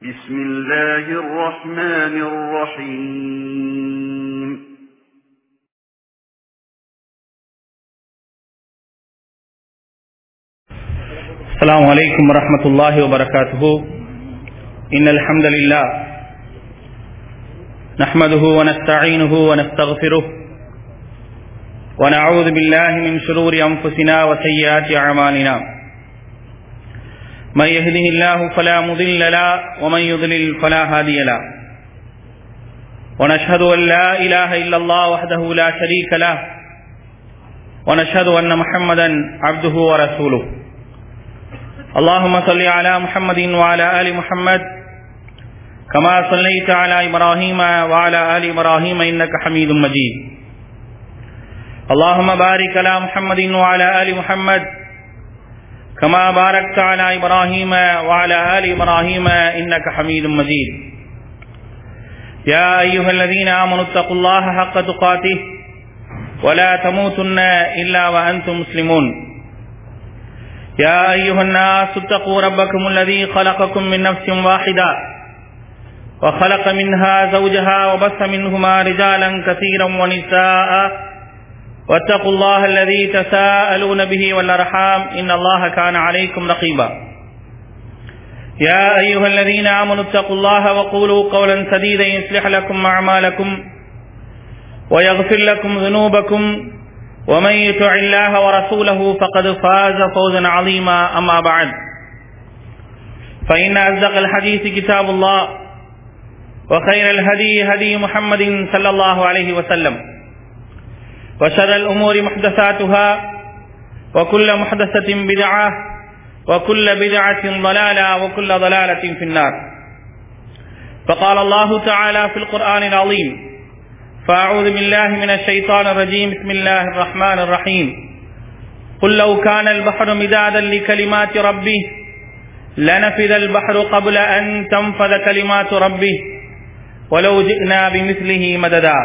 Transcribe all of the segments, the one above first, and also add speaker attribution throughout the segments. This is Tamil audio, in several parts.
Speaker 1: بسم الله الرحمن الرحيم
Speaker 2: السلام عليكم ورحمة الله وبركاته إن الحمد لله نحمده ونستعينه ونستغفره ونعوذ بالله من شرور أنفسنا وسيئات أعمالنا من يهده الله فلا مضل له ومن يضلل فلا هادي له ونشهد أن لا إله إلا الله وحده لا شريك له ونشهد أن محمدا عبده ورسوله اللهم صل على محمد وعلى آل محمد كما صليت على إبراهيم وعلى آل إبراهيم إنك حميد مجيد اللهم بارك على محمد وعلى آل محمد كما باركت على إبراهيم وعلى آل إبراهيم إنك حميد مجيد يا أيها الذين آمنوا اتقوا الله حق تقاته ولا تموتن إلا وأنتم مسلمون يا أيها الناس اتقوا ربكم الذي خلقكم من نفس واحدة وخلق منها زوجها وبث منهما رجالا كثيرا ونساء واتقوا الله الذي تساءلون به والأرحام إن الله كان عليكم رقيبا يا أيها الذين آمنوا اتقوا الله وقولوا قولا سديدا يصلح لكم أعمالكم ويغفر لكم ذنوبكم ومن يطع الله ورسوله فقد فاز فوزا عظيما أما بعد فإن أصدق الحديث كتاب الله وخير الهدي هدي محمد صلى الله عليه وسلم وشر الأمور محدثاتها وكل محدثة بدعة وكل بدعة ضلالة وكل ضلالة في النار فقال الله تعالى في القرآن العظيم فأعوذ بالله من الشيطان الرجيم بسم الله الرحمن الرحيم قل لو كان البحر مدادا لكلمات ربي لنفذ البحر قبل أن تنفذ كلمات ربي ولو جئنا بمثله مددا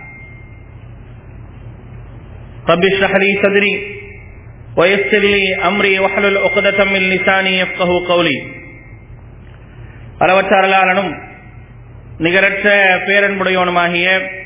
Speaker 2: رب اشرح لي صدري ويسر لي أمري واحلل عقدة من لساني يفقه قولي அளவற்ற அருளாளனும் நிகரற்ற பேரன்புடையவனுமாகிய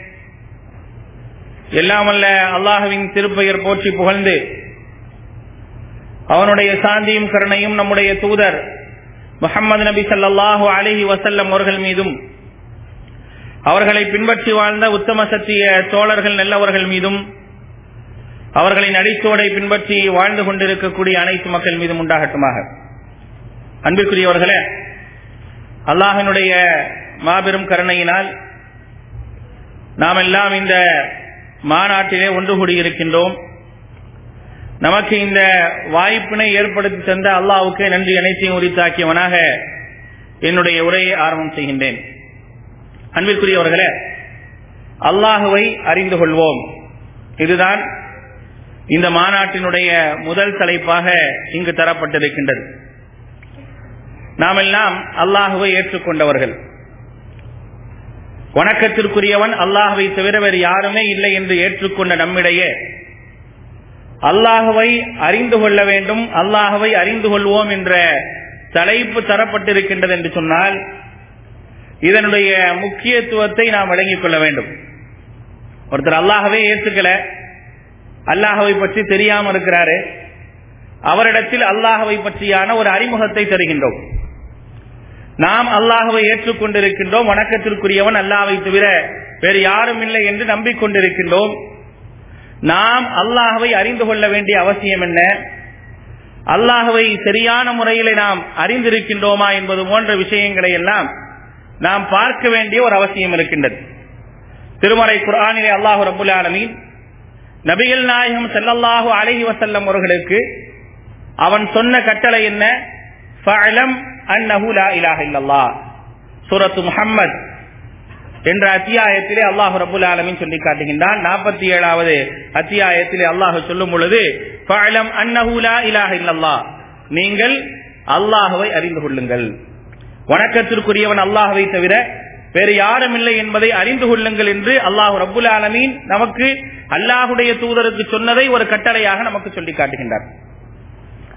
Speaker 2: எல்லாமல்ல அல்லாஹுவின் திருப்பெயர் போற்றி புகழ்ந்து அவனுடைய சாந்தியும் கருணையும் நம்முடைய தூதர் முகமது நபி சல்லாஹூ அலஹி வசல்லம் அவர்கள் மீதும் அவர்களை பின்பற்றி வாழ்ந்த உத்தம சத்திய தோழர்கள் நல்லவர்கள் மீதும் அவர்களின் அடிச்சோடை பின்பற்றி வாழ்ந்து கொண்டிருக்கக்கூடிய அனைத்து மக்கள் மீதும் உண்டாகட்டுமாக அன்பிற்குரியவர்களே அல்லாஹனுடைய மாபெரும் கருணையினால் நாம் எல்லாம் இந்த மாநாட்டிலே ஒன்று கூடியிருக்கின்றோம் நமக்கு இந்த வாய்ப்பினை ஏற்படுத்தி தந்த அல்லாவுக்கு நன்றி அனைத்தையும் உரித்தாக்கியவனாக என்னுடைய உரையை ஆரம்பம் செய்கின்றேன் அன்பிற்குரியவர்களே அல்லாஹுவை அறிந்து கொள்வோம் இதுதான் இந்த மாநாட்டினுடைய முதல் தலைப்பாக இங்கு தரப்பட்டிருக்கின்றது நாம் எல்லாம் அல்லாஹுவை ஏற்றுக்கொண்டவர்கள் வணக்கத்திற்குரியவன் அல்லாஹுவை தவிர வேறு யாருமே இல்லை என்று ஏற்றுக்கொண்ட நம்மிடையே அல்லாஹுவை அறிந்து கொள்ள வேண்டும் அல்லாஹுவை அறிந்து கொள்வோம் என்ற தலைப்பு தரப்பட்டிருக்கின்றது என்று சொன்னால் இதனுடைய முக்கியத்துவத்தை நாம் வழங்கிக் கொள்ள வேண்டும் ஒருத்தர் அல்லாஹவே ஏற்றுக்கல அல்லாஹவை பற்றி தெரியாம இருக்கிறாரு அவரிடத்தில் அல்லாஹவை பற்றியான ஒரு அறிமுகத்தை தருகின்றோம் நாம் அல்லாஹவை ஏற்றுக்கொண்டிருக்கின்றோம் வணக்கத்திற்குரியவன் அல்லாவை தவிர வேறு யாரும் இல்லை என்று நம்பிக்கொண்டிருக்கின்றோம் நாம் அல்லாஹவை அறிந்து கொள்ள வேண்டிய அவசியம் என்ன அல்லாஹவை சரியான முறையில் நாம் அறிந்திருக்கின்றோமா என்பது போன்ற விஷயங்களை எல்லாம் நாம் பார்க்க வேண்டிய ஒரு அவசியம் இருக்கின்றது திருமறை குரானிலே அல்லாஹு ரபுல் ஆலமீன் நபிகள் நாயகம் செல்லல்லாஹு அலஹி வசல்லம் அவர்களுக்கு அவன் சொன்ன கட்டளை என்ன சூரத்து முகம்மது என்ற அத்தியாயத்திலே அல்லாஹு ரபுல் ஆலமின் சொல்லி காட்டுகின்றான் நாற்பத்தி ஏழாவது அத்தியாயத்திலே அல்லாஹு சொல்லும் பொழுது நீங்கள் அல்லாஹுவை அறிந்து கொள்ளுங்கள் வணக்கத்திற்குரியவன் அல்லாஹுவை தவிர வேறு யாரும் இல்லை என்பதை அறிந்து கொள்ளுங்கள் என்று அல்லாஹு ரபுல் ஆலமீன் நமக்கு அல்லாஹுடைய தூதருக்கு சொன்னதை ஒரு கட்டளையாக நமக்கு சொல்லி காட்டுகின்றார்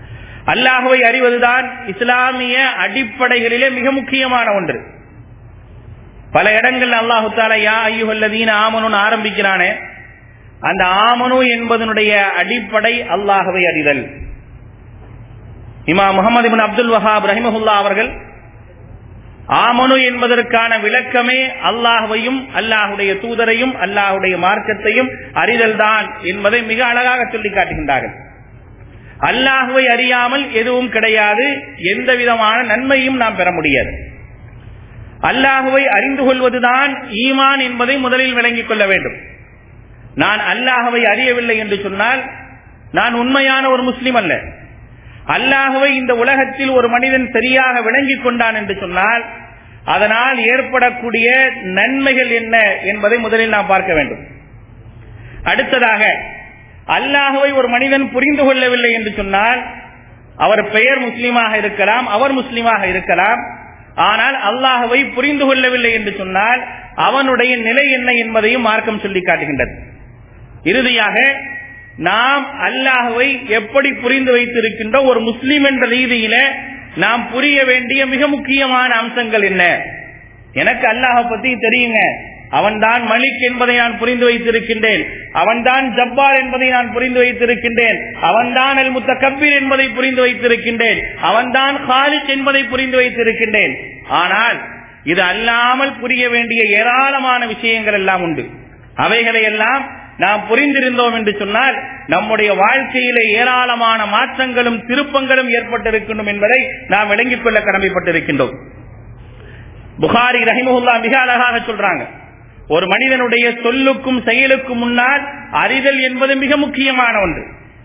Speaker 2: அல்லாஹுவை அறிவதுதான் இஸ்லாமிய அடிப்படைகளிலே மிக முக்கியமான ஒன்று பல இடங்கள் அல்லாஹு தாலா யா ஐயுகல்லதீன ஆமனுன்னு ஆரம்பிக்கிறானே அந்த ஆமனு என்பதனுடைய அடிப்படை அல்லாஹுவை அறிதல் இமா முகமது இபின் அப்துல் வஹாப் ரஹிமஹுல்லா அவர்கள் ஆமனு என்பதற்கான விளக்கமே அல்லாஹுவையும் அல்லாஹுடைய தூதரையும் அல்லாஹுடைய மார்க்கத்தையும் அறிதல் தான் என்பதை மிக அழகாக சொல்லி காட்டுகின்றார்கள் அல்லாஹுவை அறியாமல் எதுவும் கிடையாது எந்த விதமான நன்மையும் நாம் பெற முடியாது அல்லாஹுவை அறிந்து கொள்வதுதான் ஈமான் என்பதை முதலில் விளங்கிக் கொள்ள வேண்டும் நான் அல்லாஹுவை அறியவில்லை என்று சொன்னால் நான் உண்மையான ஒரு முஸ்லிம் அல்ல அல்லாஹுவை இந்த உலகத்தில் ஒரு மனிதன் சரியாக விளங்கிக் கொண்டான் என்று சொன்னால் அதனால் ஏற்படக்கூடிய நன்மைகள் என்ன என்பதை முதலில் நாம் பார்க்க வேண்டும் அடுத்ததாக அல்லாஹுவை ஒரு மனிதன் புரிந்து கொள்ளவில்லை என்று சொன்னால் அவர் பெயர் முஸ்லீமாக இருக்கலாம் அவர் முஸ்லீமாக இருக்கலாம் ஆனால் அல்லாஹுவை புரிந்து கொள்ளவில்லை என்று சொன்னால் அவனுடைய நிலை என்ன என்பதையும் மார்க்கம் சொல்லி காட்டுகின்றது இறுதியாக நாம் அல்லாஹுவை எப்படி புரிந்து வைத்திருக்கின்றோம் ஒரு முஸ்லீம் என்ற ரீதியில நாம் புரிய வேண்டிய மிக முக்கியமான அம்சங்கள் என்ன எனக்கு அல்லாஹ பத்தி தெரியுங்க அவன்தான் மலிக் என்பதை நான் புரிந்து வைத்திருக்கின்றேன் அவன்தான் ஜப்பார் என்பதை நான் புரிந்து வைத்திருக்கின்றேன் அவன்தான் அல் முத்தகப்பீர் என்பதை புரிந்து வைத்திருக்கின்றேன் அவன்தான் ஹாலிக் என்பதை புரிந்து வைத்திருக்கின்றேன் ஆனால் இது அல்லாமல் புரிய வேண்டிய ஏராளமான விஷயங்கள் எல்லாம் உண்டு அவைகளை எல்லாம் நாம் புரிந்திருந்தோம் என்று சொன்னால் நம்முடைய வாழ்க்கையிலே ஏராளமான மாற்றங்களும் திருப்பங்களும் ஏற்பட்டிருக்கணும் என்பதை நாம் விளங்கிக் கொள்ள கடமைப்பட்டிருக்கின்றோம் புகாரி ரஹிமஹுல்லா மிக அழகாக சொல்றாங்க ஒரு மனிதனுடைய சொல்லுக்கும் செயலுக்கும் முன்னால் அறிதல் என்பது மிக முக்கியமான ஒன்று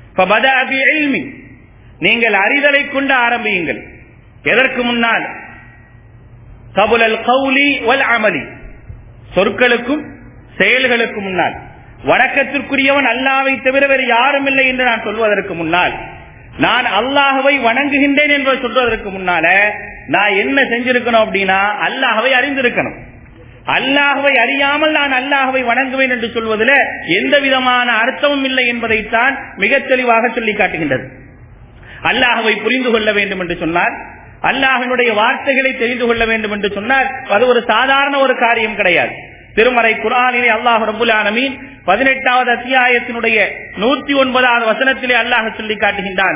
Speaker 2: நீங்கள் அறிதலை கொண்டு ஆரம்பியுங்கள் எதற்கு முன்னால் கபுலல் கௌலி வல் அமலி சொற்களுக்கும் செயல்களுக்கு முன்னால் வணக்கத்திற்குரியவன் அல்லாவை தவிர வேறு யாரும் இல்லை என்று நான் சொல்வதற்கு முன்னால் நான் அல்லாஹுவை வணங்குகின்றேன் என்று சொல்வதற்கு முன்னால நான் என்ன செஞ்சிருக்கணும் அப்படின்னா அல்லாஹவை அறிந்திருக்கணும் அல்லாஹுவை அறியாமல் நான் அல்லாஹுவை வணங்குவேன் என்று சொல்வதில் எந்த விதமான அர்த்தமும் இல்லை என்பதைத்தான் மிக தெளிவாக சொல்லி காட்டுகின்றது அல்லாஹுவை புரிந்து கொள்ள வேண்டும் என்று சொன்னால் அல்லாஹினுடைய வார்த்தைகளை தெரிந்து கொள்ள வேண்டும் என்று சொன்னால் அது ஒரு சாதாரண ஒரு காரியம் கிடையாது திருமறை குரானிலே அல்லாஹ் ரபுல் ஆலமீன் பதினெட்டாவது அத்தியாயத்தினுடைய நூத்தி ஒன்பதாவது வசனத்திலே அல்லாஹ் சொல்லி காட்டுகின்றான்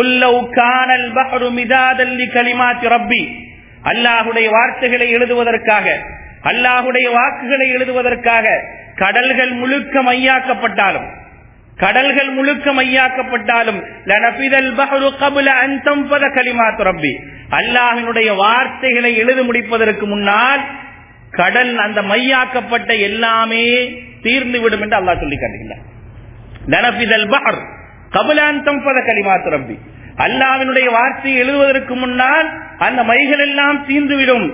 Speaker 2: ரப்பி அல்லாஹுடைய வார்த்தைகளை எழுதுவதற்காக அல்லாஹுடைய வாக்குகளை எழுதுவதற்காக கடல்கள் முழுக்க மையாக்கப்பட்டாலும் கடல்கள் முழுக்க மையாக்கப்பட்டாலும் ரப்பி அல்லாஹினுடைய வார்த்தைகளை எழுதி முடிப்பதற்கு முன்னால் கடல் அந்த மையாக்கப்பட்ட எல்லாமே தீர்ந்து விடும் என்று அல்லாஹ் சொல்லி காட்டுகின்றார் கபலாந்தம் பத கலிமாத்து ரப்பி அல்லாவினுடைய வார்த்தையை எழுதுவதற்கு முன்னால் அந்த மைகள் எல்லாம் தீர்ந்துவிடும்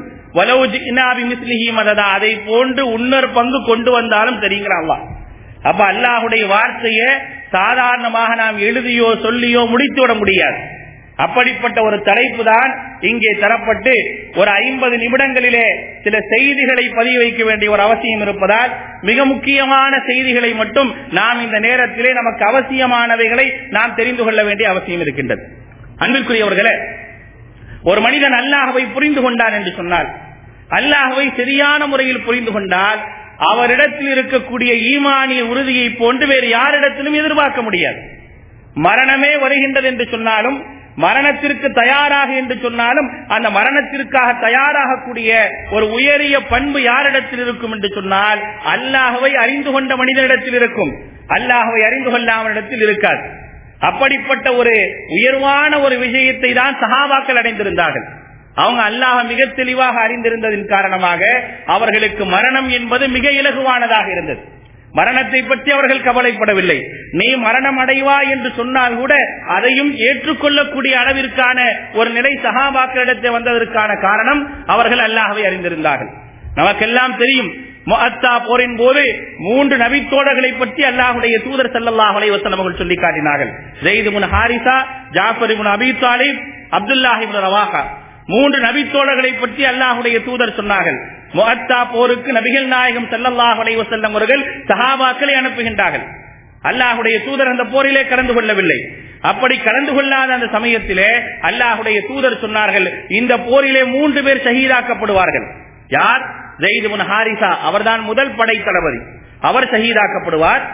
Speaker 2: மததா அதை போன்று உன்னர் பங்கு கொண்டு வந்தாலும் தெரியுங்களா அல்லா அப்ப அல்லாஹுடைய வார்த்தையை சாதாரணமாக நாம் எழுதியோ சொல்லியோ முடித்து விட முடியாது அப்படிப்பட்ட ஒரு தலைப்பு தான் இங்கே தரப்பட்டு ஒரு ஐம்பது நிமிடங்களிலே சில செய்திகளை பதிவு வைக்க வேண்டிய ஒரு அவசியம் இருப்பதால் மிக முக்கியமான செய்திகளை மட்டும் நாம் இந்த நேரத்திலே நமக்கு அவசியமானவைகளை நாம் தெரிந்து கொள்ள வேண்டிய அவசியம் இருக்கின்றது அன்பிற்குரியவர்களே ஒரு மனிதன் அல்லாஹவை புரிந்து கொண்டான் என்று சொன்னால் அல்லாஹவை சரியான முறையில் புரிந்து கொண்டால் அவரிடத்தில் இருக்கக்கூடிய ஈமானிய உறுதியை போன்று வேறு யாரிடத்திலும் எதிர்பார்க்க முடியாது மரணமே வருகின்றது என்று சொன்னாலும் மரணத்திற்கு தயாராக என்று சொன்னாலும் அந்த மரணத்திற்காக தயாராகக்கூடிய ஒரு உயரிய பண்பு யாரிடத்தில் இருக்கும் என்று சொன்னால் அல்லாஹவை அறிந்து கொண்ட மனிதனிடத்தில் இருக்கும் அல்லாஹவை அறிந்து கொள்ளாமல் இடத்தில் இருக்காது அப்படிப்பட்ட ஒரு உயர்வான ஒரு விஷயத்தை தான் சகாபாக்கள் அடைந்திருந்தார்கள் அவங்க அல்லாஹ மிக தெளிவாக அறிந்திருந்ததின் காரணமாக அவர்களுக்கு மரணம் என்பது மிக இலகுவானதாக இருந்தது மரணத்தை பற்றி அவர்கள் கவலைப்படவில்லை நீ மரணம் அடைவா என்று சொன்னால் கூட அதையும் ஏற்றுக்கொள்ளக்கூடிய அளவிற்கான ஒரு நிலை சகாபாக்களிடத்தில் வந்ததற்கான காரணம் அவர்கள் அல்லாஹவை அறிந்திருந்தார்கள் நமக்கெல்லாம் தெரியும் முஅத்தா போரின் போது மூன்று நபித்தோழர்களை பற்றி அல்லாஹுடைய தூதர் சல்லாஹ் அலைவசம் அவர்கள் சொல்லி காட்டினார்கள் ஜெயிது முன் ஹாரிசா ஜாஃபர் முன் அபி தாலிப் அப்துல்லாஹிபுன் ரவாஹா மூன்று நபித்தோழர்களை பற்றி அல்லாஹுடைய தூதர் சொன்னார்கள் முகத்தா போருக்கு நபிகள் நாயகம் செல்லல்லாஹ் அலைவசல்லம் அவர்கள் சஹாபாக்களை அனுப்புகின்றார்கள் அல்லாஹுடைய தூதர் அந்த போரிலே கலந்து கொள்ளவில்லை அப்படி கலந்து கொள்ளாத அந்த சமயத்திலே அல்லாஹுடைய தூதர் சொன்னார்கள் இந்த போரிலே மூன்று பேர் ஷஹீதாக்கப்படுவார்கள் யார் ஜெயித் முன் ஹாரிசா அவர்தான் முதல் படை தளபதி அவர் ஷஹீதாக்கப்படுவார்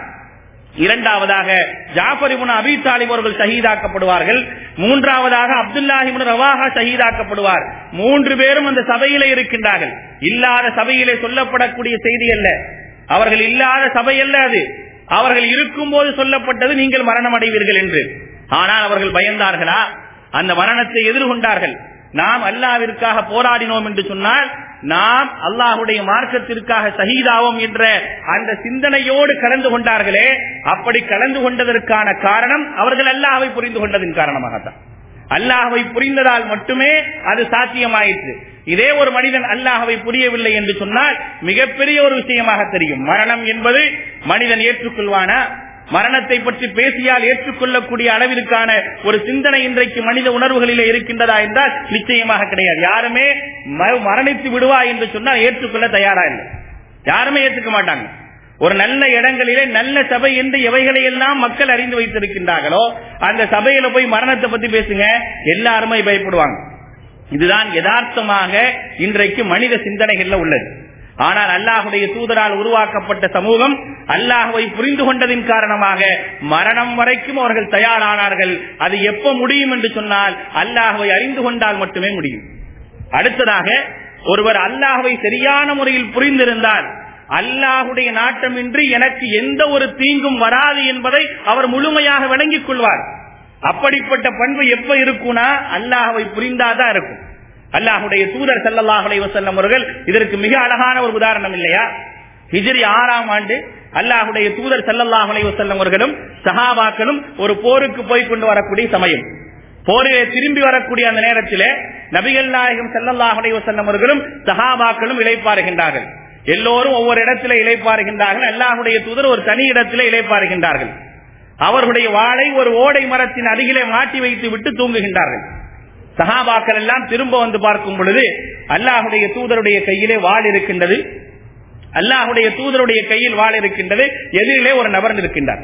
Speaker 2: இரண்டாவதாக ஜாஃபர் இப்னு அபி தாலிப் அவர்கள் ஷஹீதாக்கப்படுவார்கள் மூன்றாவதாக அப்துல்லாஹி இப்னு ரவாஹா ஷஹீதாக்கப்படுவார் மூன்று பேரும் அந்த சபையிலே இருக்கின்றார்கள் இல்லாத சபையிலே சொல்லப்படக்கூடிய செய்தி அல்ல அவர்கள் இல்லாத சபை அல்ல அது அவர்கள் இருக்கும் போது சொல்லப்பட்டது நீங்கள் மரணம் அடைவீர்கள் என்று ஆனால் அவர்கள் பயந்தார்களா அந்த மரணத்தை எதிர்கொண்டார்கள் நாம் அல்லாவிற்காக போராடினோம் என்று சொன்னால் நாம் அல்லாஹுடைய மார்க்கத்திற்காக சகிதாவோம் என்ற அந்த சிந்தனையோடு கலந்து கொண்டார்களே அப்படி கலந்து கொண்டதற்கான காரணம் அவர்கள் அல்லாஹை புரிந்து கொண்டதின் காரணமாகத்தான் அல்லாஹவை புரிந்ததால் மட்டுமே அது சாத்தியமாயிற்று இதே ஒரு மனிதன் அல்லாஹவை புரியவில்லை என்று சொன்னால் மிகப்பெரிய ஒரு விஷயமாக தெரியும் மரணம் என்பது மனிதன் ஏற்றுக்கொள்வானா மரணத்தை பற்றி பேசியால் ஏற்றுக்கொள்ளக்கூடிய அளவிற்கான ஒரு சிந்தனை இன்றைக்கு மனித உணர்வுகளிலே இருக்கின்றதா என்றால் நிச்சயமாக கிடையாது யாருமே மரணித்து விடுவா என்று சொன்னால் ஏற்றுக்கொள்ள தயாரா இல்லை யாருமே ஏற்றுக்க மாட்டாங்க ஒரு நல்ல இடங்களிலே நல்ல சபை என்று எவைகளை எல்லாம் மக்கள் அறிந்து வைத்திருக்கின்றார்களோ அந்த சபையில போய் மரணத்தை பத்தி பேசுங்க எல்லாருமே பயப்படுவாங்க இதுதான் யதார்த்தமாக இன்றைக்கு மனித சிந்தனைகள்ல உள்ளது ஆனால் அல்லாஹுடைய தூதரால் உருவாக்கப்பட்ட சமூகம் அல்லாஹுவை புரிந்து கொண்டதின் காரணமாக மரணம் வரைக்கும் அவர்கள் தயாரானார்கள் அது எப்ப முடியும் என்று சொன்னால் அல்லாஹுவை அறிந்து கொண்டால் மட்டுமே முடியும் அடுத்ததாக ஒருவர் அல்லாஹுவை சரியான முறையில் புரிந்திருந்தால் அல்லாஹுடைய நாட்டமின்றி எனக்கு எந்த ஒரு தீங்கும் வராது என்பதை அவர் முழுமையாக விளங்கிக் கொள்வார் அப்படிப்பட்ட பண்பு எப்ப இருக்கும்னா அல்லாஹுவை புரிந்தாதான் இருக்கும் அல்லாஹுடைய தூதர் சல்லாஹ் வசல்லம் அவர்கள் இதற்கு மிக அழகான ஒரு உதாரணம் இல்லையா ஹிஜ்ரி ஆறாம் ஆண்டு அல்லாஹுடைய தூதர் சல்லல்லாஹ் வசல்லம் அவர்களும் சஹாபாக்களும் ஒரு போருக்கு போய் கொண்டு வரக்கூடிய சமயம் போரிலே திரும்பி வரக்கூடிய அந்த நேரத்திலே நபிகள் நாயகம் சல்லல்லாஹ் வசல்லம் அவர்களும் சஹாபாக்களும் இழைப்பாருகின்றார்கள் எல்லோரும் ஒவ்வொரு இடத்துல இழைப்பாருகின்றார்கள் அல்லாஹுடைய தூதர் ஒரு தனி இடத்திலே இழைப்பாருகின்றார்கள் அவர்களுடைய வாளை ஒரு ஓடை மரத்தின் அருகிலே மாட்டி வைத்து விட்டு தூங்குகின்றார்கள் சகாபாக்கள் எல்லாம் திரும்ப வந்து பார்க்கும் பொழுது அல்லாஹுடைய தூதருடைய கையிலே வாள் இருக்கின்றது அல்லாஹுடைய தூதருடைய கையில் வாள் இருக்கின்றது எதிரிலே ஒரு நபர் இருக்கின்றார்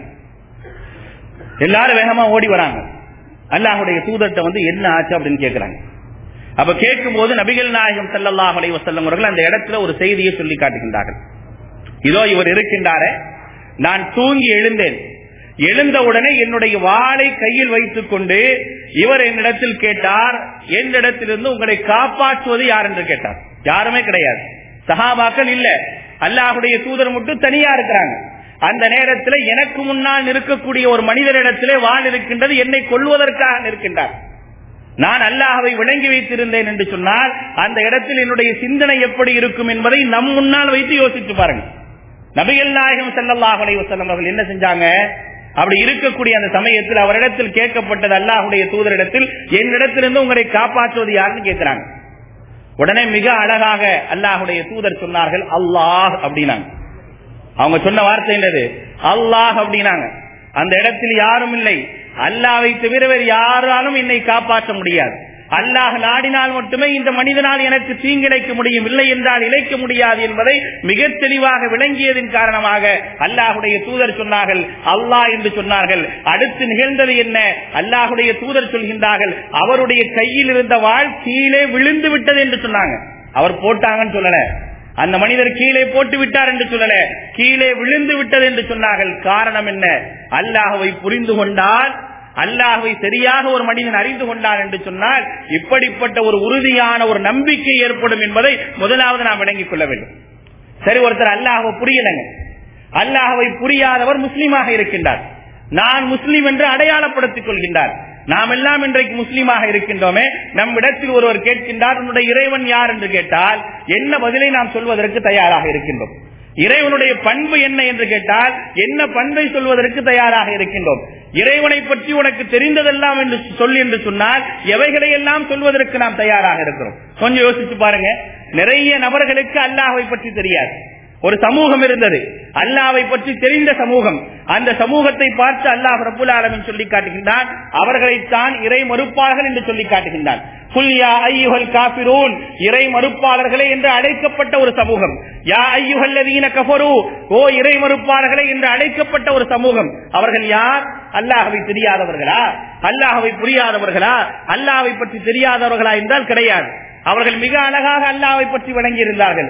Speaker 2: எல்லாரும் வேகமா ஓடி வராங்க அல்லாஹுடைய தூதர்கிட்ட வந்து என்ன ஆச்சு அப்படின்னு கேட்கிறாங்க அப்ப கேட்கும் போது நபிகள் நாயகம் சல்லாஹ் அலை வசல்லம் அவர்கள் அந்த இடத்துல ஒரு செய்தியை சொல்லி காட்டுகின்றார்கள் இதோ இவர் இருக்கின்றார நான் தூங்கி எழுந்தேன் எழுந்தவுடனே என்னுடைய வாளை கையில் வைத்துக் கொண்டு இவர் என்னிடத்தில் கேட்டார் என்னிடத்திலிருந்து உங்களை காப்பாற்றுவது யார் என்று கேட்டார் யாருமே கிடையாது சஹாபாக்கள் இல்ல அல்லாஹுடைய தூதர் மட்டும் தனியா இருக்கிறாங்க அந்த நேரத்தில் எனக்கு முன்னால் நிற்கக்கூடிய ஒரு மனிதரிடத்திலே வாள் இருக்கின்றது என்னை கொள்வதற்காக நிற்கின்றார் நான் அல்லாஹவை விளங்கி வைத்திருந்தேன் என்று சொன்னால் அந்த இடத்தில் என்னுடைய சிந்தனை எப்படி இருக்கும் என்பதை நம் முன்னால் வைத்து யோசித்து பாருங்க நபிகள் நாயகம் செல்லல்லாஹ் அலைவசல்லம் அவர்கள் என்ன செஞ்சாங்க அப்படி இருக்கக்கூடிய அந்த சமயத்தில் அவரிடத்தில் கேட்கப்பட்டது அல்லாஹுடைய தூதரிடத்தில் என்னிடத்திலிருந்து உங்களை காப்பாற்றுவது யாருன்னு கேட்கிறாங்க உடனே மிக அழகாக அல்லாஹுடைய தூதர் சொன்னார்கள் அல்லாஹ் அப்படின்னாங்க அவங்க சொன்ன வார்த்தை என்னது அல்லாஹ் அப்படின்னாங்க அந்த இடத்தில் யாரும் இல்லை அல்லாவை தவிர வேறு யாராலும் என்னை காப்பாற்ற முடியாது அல்லாஹ் நாடினால் மட்டுமே இந்த மனிதனால் எனக்கு தீங்கிழைக்க முடியும் இல்லை என்றால் இழைக்க முடியாது என்பதை மிக தெளிவாக விளங்கியதன் காரணமாக அல்லாஹுடைய தூதர் சொன்னார்கள் அல்லாஹ் என்று சொன்னார்கள் அடுத்து நிகழ்ந்தது என்ன அல்லாஹுடைய தூதர் சொல்கின்றார்கள் அவருடைய கையில் இருந்த வாழ் கீழே விழுந்து விட்டது என்று சொன்னாங்க அவர் போட்டாங்கன்னு சொல்லல அந்த மனிதர் கீழே போட்டு விட்டார் என்று சொல்லல கீழே விழுந்து விட்டது என்று சொன்னார்கள் காரணம் என்ன அல்லாஹுவை புரிந்து கொண்டால் அல்லாஹுவை சரியாக ஒரு மனிதன் அறிந்து கொண்டான் என்று சொன்னால் இப்படிப்பட்ட ஒரு உறுதியான ஒரு நம்பிக்கை ஏற்படும் என்பதை முதலாவது நாம் விளங்கிக் கொள்ள வேண்டும் சரி ஒருத்தர் அல்லாஹவை புரியலங்க அல்லாஹவை புரியாதவர் முஸ்லீமாக இருக்கின்றார் நான் முஸ்லீம் என்று அடையாளப்படுத்திக் கொள்கின்றார் நாம் எல்லாம் இன்றைக்கு முஸ்லீமாக இருக்கின்றோமே நம் இடத்தில் ஒருவர் கேட்கின்றார் உன்னுடைய இறைவன் யார் என்று கேட்டால் என்ன பதிலை நாம் சொல்வதற்கு தயாராக இருக்கின்றோம் இறைவனுடைய பண்பு என்ன என்று கேட்டால் என்ன பண்பை சொல்வதற்கு தயாராக இருக்கின்றோம் இறைவனை பற்றி உனக்கு தெரிந்ததெல்லாம் என்று சொல்லி என்று சொன்னால் எவைகளை எல்லாம் சொல்வதற்கு நாம் தயாராக இருக்கிறோம் கொஞ்சம் யோசிச்சு பாருங்க நிறைய நபர்களுக்கு அல்லாஹை பற்றி தெரியாது ஒரு சமூகம் இருந்தது அல்லாவை பற்றி தெரிந்த சமூகம் அந்த சமூகத்தை பார்த்து அல்லாஹ் ரபுல் ஆலமின் சொல்லி காட்டுகின்றான் அவர்களைத்தான் இறை மறுப்பாளர்கள் என்று சொல்லி காட்டுகின்றான் புல்யா ஐயுகல் காபிரூன் இறை மறுப்பாளர்களே என்று அழைக்கப்பட்ட ஒரு சமூகம் யா ஐயுகல்லதீன கஃபரு ஓ இறை மறுப்பாளர்களே என்று அழைக்கப்பட்ட ஒரு சமூகம் அவர்கள் யார் அல்லாஹவை தெரியாதவர்களா அல்லாஹவை புரியாதவர்களா அல்லாஹவை பற்றி தெரியாதவர்களா என்றால் கிடையாது அவர்கள் மிக அழகாக அல்லாவை பற்றி வழங்கி இருந்தார்கள்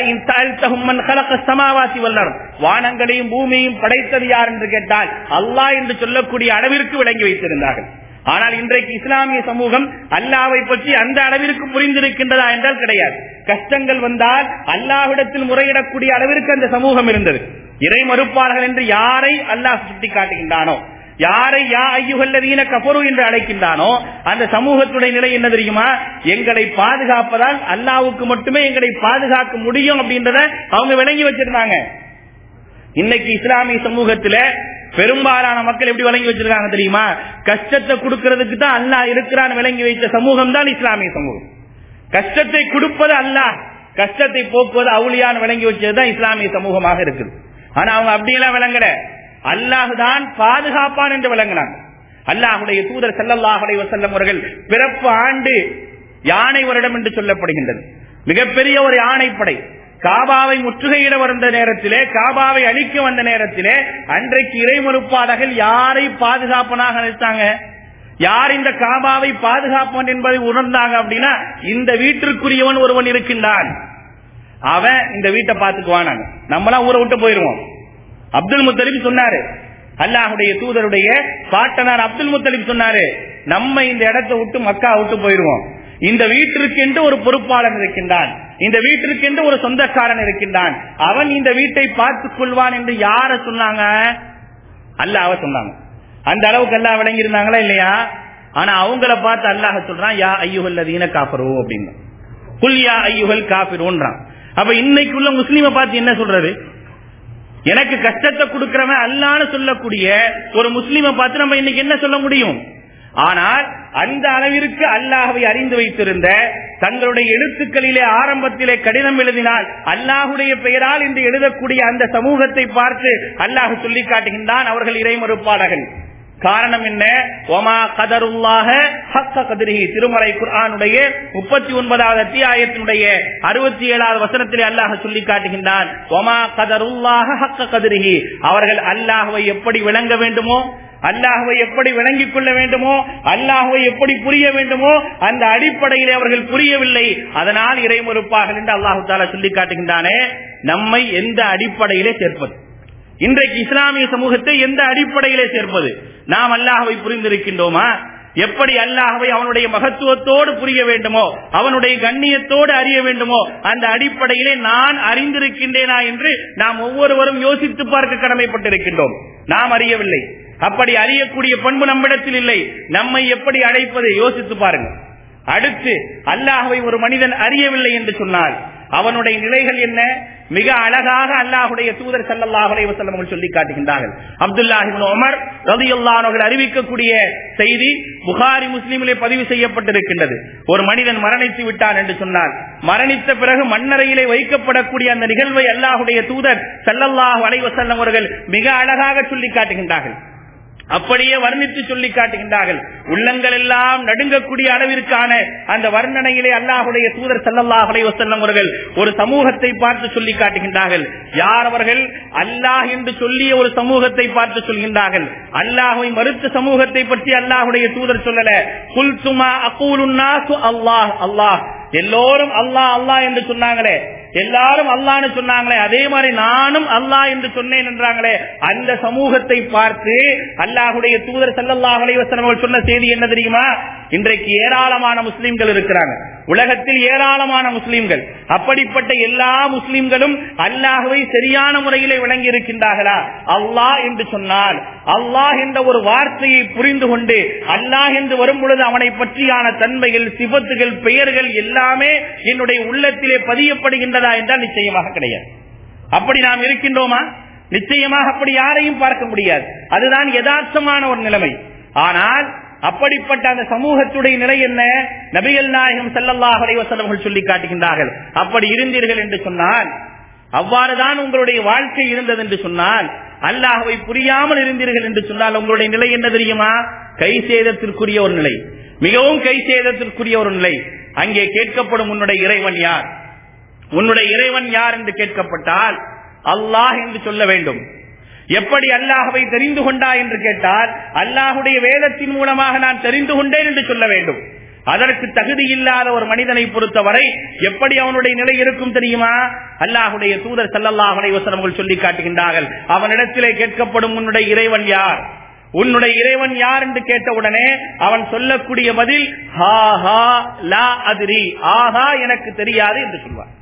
Speaker 2: வானங்களையும் பூமியையும் படைத்தது யார் என்று கேட்டால் அல்லாஹ் என்று சொல்லக்கூடிய அளவிற்கு விளங்கி வைத்திருந்தார்கள் ஆனால் இன்றைக்கு இஸ்லாமிய சமூகம் அல்லாவை பற்றி அந்த அளவிற்கு புரிந்திருக்கின்றதா என்றால் கிடையாது கஷ்டங்கள் வந்தால் அல்லாவிடத்தில் முறையிடக்கூடிய அளவிற்கு அந்த சமூகம் இருந்தது இறை மறுப்பாளர்கள் என்று யாரை அல்லாஹ் சுட்டிக்காட்டுகின்றானோ யாரை யா ஐயுகல்லதீன கபரு என்று அழைக்கின்றானோ அந்த சமூகத்துடைய நிலை என்ன தெரியுமா எங்களை பாதுகாப்பதால் அல்லாவுக்கு மட்டுமே எங்களை பாதுகாக்க முடியும் அப்படின்றத அவங்க விளங்கி வச்சிருந்தாங்க இன்னைக்கு இஸ்லாமிய சமூகத்துல பெரும்பாலான மக்கள் எப்படி வழங்கி வச்சிருக்காங்க தெரியுமா கஷ்டத்தை கொடுக்கறதுக்கு தான் அல்லாஹ் இருக்கிறான்னு விளங்கி வைத்த சமூகம் தான் இஸ்லாமிய சமூகம் கஷ்டத்தை கொடுப்பது அல்லாஹ் கஷ்டத்தை போக்குவது அவுளியான்னு விளங்கி வச்சதுதான் இஸ்லாமிய சமூகமாக இருக்குது ஆனா அவங்க அப்படியெல்லாம் விளங்கல அல்லாஹுதான் பாதுகாப்பான் என்று விளங்கினாங்க அல்லாஹுடைய தூதர் செல்லல்லாஹுடைய வசல்லம் அவர்கள் பிறப்பு ஆண்டு யானை வருடம் என்று சொல்லப்படுகின்றது மிகப்பெரிய ஒரு யானைப்படை காபாவை முற்றுகையிட வந்த நேரத்திலே காபாவை அழிக்க வந்த நேரத்திலே அன்றைக்கு இறைமறுப்பாளர்கள் யாரை பாதுகாப்பனாக நினைத்தாங்க யார் இந்த காபாவை பாதுகாப்பவன் என்பதை உணர்ந்தாங்க அப்படின்னா இந்த வீட்டிற்குரியவன் ஒருவன் இருக்கின்றான் அவன் இந்த வீட்டை பார்த்துக்குவான் நம்மளாம் ஊரை விட்டு போயிருவோம் அப்துல் முத்தலிப் சொன்னாரு அல்லாஹுடைய தூதருடைய பாட்டனார் அப்துல் முத்தலிப் சொன்னாரு நம்ம இந்த இடத்தை விட்டு மக்கா விட்டு போயிருவோம் இந்த வீட்டிற்கென்று ஒரு பொறுப்பாளன் இருக்கின்றான் இந்த வீட்டிற்கென்று ஒரு சொந்தக்காரன் இருக்கின்றான் அவன் இந்த வீட்டை பார்த்துக் கொள்வான் என்று யார சொன்னாங்க அல்லாஹ் சொன்னாங்க அந்த அளவுக்கு எல்லாம் விளங்கி இருந்தாங்களா இல்லையா ஆனா அவங்கள பார்த்து அல்லாஹ் சொல்றான் யா ஐயுகல்லதீன காப்பரோ அப்படின்னு புல் யா ஐயுகல் காப்பிரோன்றான் அப்ப இன்னைக்குள்ள முஸ்லீமை பார்த்து என்ன சொல்றது எனக்கு கஷ்டத்தை கொடுக்கிறவன் அல்லான்னு சொல்லக்கூடிய ஒரு முஸ்லீமை பார்த்து நம்ம இன்னைக்கு என்ன சொல்ல முடியும் ஆனால் அந்த அளவிற்கு அல்லாஹவை அறிந்து வைத்திருந்த தங்களுடைய எழுத்துக்களிலே ஆரம்பத்திலே கடிதம் எழுதினால் அல்லாஹுடைய பெயரால் இன்று எழுதக்கூடிய அந்த சமூகத்தை பார்த்து அல்லாஹ் சொல்லி காட்டுகின்றான் அவர்கள் இறைமறுப்பாளர்கள் காரணம் என்ன ஒமா கதருல்லாக ஹக்க கதிரிகி திருமலை குர்ஆனுடைய முப்பத்தி ஒன்பதாவது அத்தியாயத்தினுடைய அறுபத்தி ஏழாவது வசனத்திலே அல்லாஹ் சொல்லி காட்டுகின்றான் ஒமா கதருல்லாக ஹக்க கதிரிகி அவர்கள் அல்லாஹுவை எப்படி விளங்க வேண்டுமோ அல்லாஹுவை எப்படி விளங்கிக் கொள்ள வேண்டுமோ அல்லாஹுவை எப்படி புரிய வேண்டுமோ அந்த அடிப்படையிலே அவர்கள் புரியவில்லை அதனால் இறைமறுப்பார்கள் என்று அல்லாஹு தாலா சொல்லி காட்டுகின்றானே நம்மை எந்த அடிப்படையிலே சேர்ப்பது இன்றைக்கு இஸ்லாமிய சமூகத்தை எந்த அடிப்படையிலே சேர்ப்பது நாம் அல்லாஹவை புரிந்திருக்கின்றோமா எப்படி அல்லாஹவை அவனுடைய மகத்துவத்தோடு புரிய வேண்டுமோ அவனுடைய கண்ணியத்தோடு அறிய வேண்டுமோ அந்த அடிப்படையிலே நான் அறிந்திருக்கின்றேனா என்று நாம் ஒவ்வொருவரும் யோசித்து பார்க்க கடமைப்பட்டிருக்கின்றோம் நாம் அறியவில்லை அப்படி அறியக்கூடிய பண்பு நம்மிடத்தில் இல்லை நம்மை எப்படி அழைப்பது யோசித்து பாருங்க அடுத்து அல்லாஹவை ஒரு மனிதன் அறியவில்லை என்று சொன்னால் அவனுடைய நிலைகள் என்ன மிக அழகாக அல்லாஹுடைய தூதர் சல்லாஹுடைய வசல்லம் சொல்லி காட்டுகின்றார்கள் அப்துல்லாஹிபின் உமர் ரதியுல்லானவர்கள் அறிவிக்கக்கூடிய செய்தி புகாரி முஸ்லீமிலே பதிவு செய்யப்பட்டிருக்கின்றது ஒரு மனிதன் மரணித்து விட்டான் என்று சொன்னார் மரணித்த பிறகு மண்ணறையிலே வைக்கப்படக்கூடிய அந்த நிகழ்வை அல்லாஹுடைய தூதர் சல்லல்லாஹு அலைவசல்லம் அவர்கள் மிக அழகாக சொல்லி காட்டுகின்றார்கள் அப்படியே வர்ணித்து சொல்லி காட்டுகின்றார்கள் உள்ளங்கள் எல்லாம் நடுங்கக்கூடிய அளவிற்கான அந்த வர்ணனையிலே அல்லாஹுடைய தூதர் சல்லல்லாஹுடைய வசல்லம் அவர்கள் ஒரு சமூகத்தை பார்த்து சொல்லி காட்டுகின்றார்கள் யார் அவர்கள் அல்லாஹ் என்று சொல்லிய ஒரு சமூகத்தை பார்த்து சொல்கின்றார்கள் அல்லாஹை மறுத்த சமூகத்தை பற்றி அல்லாஹுடைய தூதர் சொல்லல குல் சுமா அகூலுன்னாசு அல்லாஹ் அல்லாஹ் எல்லோரும் அல்லாஹ் அல்லாஹ் என்று சொன்னாங்களே எல்லாரும் அல்லான்னு சொன்னாங்களே அதே மாதிரி நானும் அல்லாஹ் என்று சொன்னேன் என்றாங்களே அந்த சமூகத்தை பார்த்து அல்லாஹுடைய தூதர் சல்லல்லாஹ் அலைவசனங்கள் சொன்ன செய்தி என்ன தெரியுமா இன்றைக்கு ஏராளமான முஸ்லிம்கள் இருக்கிறாங்க உலகத்தில் ஏராளமான முஸ்லிம்கள் அப்படிப்பட்ட எல்லா முஸ்லிம்களும் அல்லாஹுவை சரியான முறையிலே விளங்கி இருக்கின்றார்களா அல்லாஹ் என்று சொன்னால் அல்லாஹ் என்ற ஒரு வார்த்தையை புரிந்து கொண்டு அல்லாஹ் என்று வரும் பொழுது அவனை பற்றியான தன்மைகள் சிபத்துகள் பெயர்கள் எல்லாமே என்னுடைய உள்ளத்திலே பதியப்படுகின்றதா என்றால் நிச்சயமாக கிடையாது அப்படி நாம் இருக்கின்றோமா நிச்சயமாக அப்படி யாரையும் பார்க்க முடியாது அதுதான் யதார்த்தமான ஒரு நிலைமை ஆனால் அப்படிப்பட்ட அந்த சமூகத்துடைய நிலை என்ன நபிகள் நாயகம் செல்லல்லாஹ் அலைவசலவர்கள் சொல்லி காட்டுகின்றார்கள் அப்படி இருந்தீர்கள் என்று சொன்னால் அவ்வாறுதான் உங்களுடைய வாழ்க்கை இருந்தது என்று சொன்னால் அல்லாஹுவை புரியாமல் இருந்தீர்கள் என்று சொன்னால் உங்களுடைய நிலை என்ன தெரியுமா கை சேதத்திற்குரிய ஒரு நிலை மிகவும் கை சேதத்திற்குரிய ஒரு நிலை அங்கே கேட்கப்படும் உன்னுடைய இறைவன் யார் உன்னுடைய இறைவன் யார் என்று கேட்கப்பட்டால் அல்லாஹ் என்று சொல்ல வேண்டும் எப்படி அல்லாஹவை தெரிந்து கொண்டா என்று கேட்டால் அல்லாஹுடைய வேதத்தின் மூலமாக நான் தெரிந்து கொண்டேன் என்று சொல்ல வேண்டும் அதற்கு தகுதி இல்லாத ஒரு மனிதனை பொறுத்தவரை எப்படி அவனுடைய நிலை இருக்கும் தெரியுமா அல்லாஹுடைய தூதர் சல்லல்லாஹுடைய வசனங்கள் சொல்லி காட்டுகின்றார்கள் அவனிடத்திலே கேட்கப்படும் உன்னுடைய இறைவன் யார் உன்னுடைய இறைவன் யார் என்று கேட்டவுடனே அவன் சொல்லக்கூடிய பதில் ஹா ஹா லா அதிரி ஆஹா எனக்கு தெரியாது என்று சொல்வார்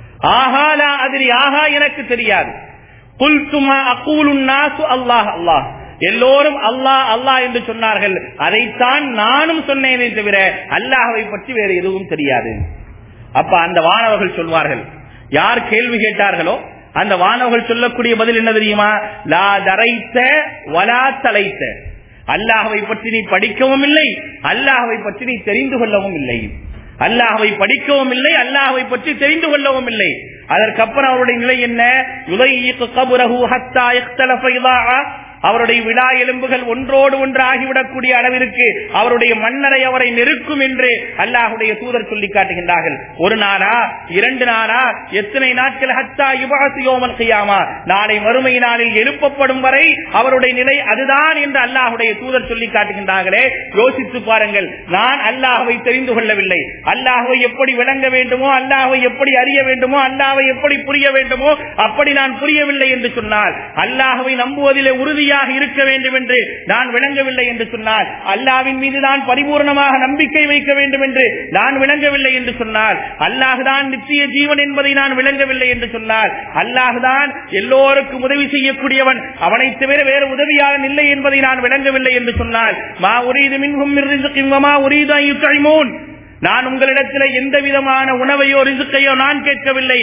Speaker 2: ஆஹா லா அதிரி ஆஹா எனக்கு தெரியாது குல்துமா அக்கூலுன் நாசு அல்லாஹ் அல்லாஹ் எல்லோரும் அல்லாஹ் அல்லாஹ் என்று சொன்னார்கள் அதைத்தான் நானும் சொன்னேனே தவிர அல்லாஹவை பற்றி வேறு எதுவும் தெரியாது அப்ப அந்த வானவர்கள் சொல்வார்கள் யார் கேள்வி கேட்டார்களோ அந்த வானவர்கள் சொல்லக்கூடிய பதில் என்ன தெரியுமா லா தரைத்த வலா தலைத்த அல்லாஹவை பற்றி நீ படிக்கவும் இல்லை அல்லாஹவை பற்றி நீ தெரிந்து கொள்ளவும் இல்லை அல்லாஹவை படிக்கவும் இல்லை அல்லாஹவை பற்றி தெரிந்து கொள்ளவும் இல்லை அதற்கப்புறம் அவருடைய நிலை என்ன யுலையிக்கு கபுரஹு ஹத்தா இக்தலஃப இதாஆ அவருடைய விழா எலும்புகள் ஒன்றோடு ஒன்று ஆகிவிடக்கூடிய அளவிற்கு அவருடைய மன்னரை அவரை நெருக்கும் என்று அல்லாஹுடைய தூதர் சொல்லி காட்டுகின்றார்கள் ஒரு நாளா இரண்டு நாளா எத்தனை நாட்கள் ஹத்தா யுபாசியோமல் செய்யாமா நாளை மறுமை நாளில் எழுப்பப்படும் வரை அவருடைய நிலை அதுதான் என்று அல்லாஹுடைய தூதர் சொல்லி காட்டுகின்றார்களே யோசித்து பாருங்கள் நான் அல்லாஹுவை தெரிந்து கொள்ளவில்லை அல்லாஹுவை எப்படி விளங்க வேண்டுமோ அல்லாஹுவை எப்படி அறிய வேண்டுமோ அல்லாஹை எப்படி புரிய வேண்டுமோ அப்படி நான் புரியவில்லை என்று சொன்னால் அல்லாஹுவை நம்புவதிலே உறுதியாக இருக்க வேண்டும் என்று நான் விளங்கவில்லை என்று சொன்னால் அல்லாவின் மீது நான் பரிபூர்ணமாக நம்பிக்கை வைக்க வேண்டும் என்று நான் விளங்கவில்லை என்று சொன்னால் அல்லாஹுதான் நிச்சய ஜீவன் என்பதை நான் விளங்கவில்லை என்று சொன்னால் அல்லாஹுதான் எல்லோருக்கும் உதவி செய்யக்கூடியவன் அவனை தவிர வேறு உதவியாளன் இல்லை என்பதை நான் விளங்கவில்லை என்று சொன்னால் மா உரீது மின்ஹும் மின் ரிஸ்கின் வமா உரீது அன் யுத்இமூன் நான் உங்களிடத்தில் எந்த விதமான உணவையோ ரிசுக்கையோ நான் கேட்கவில்லை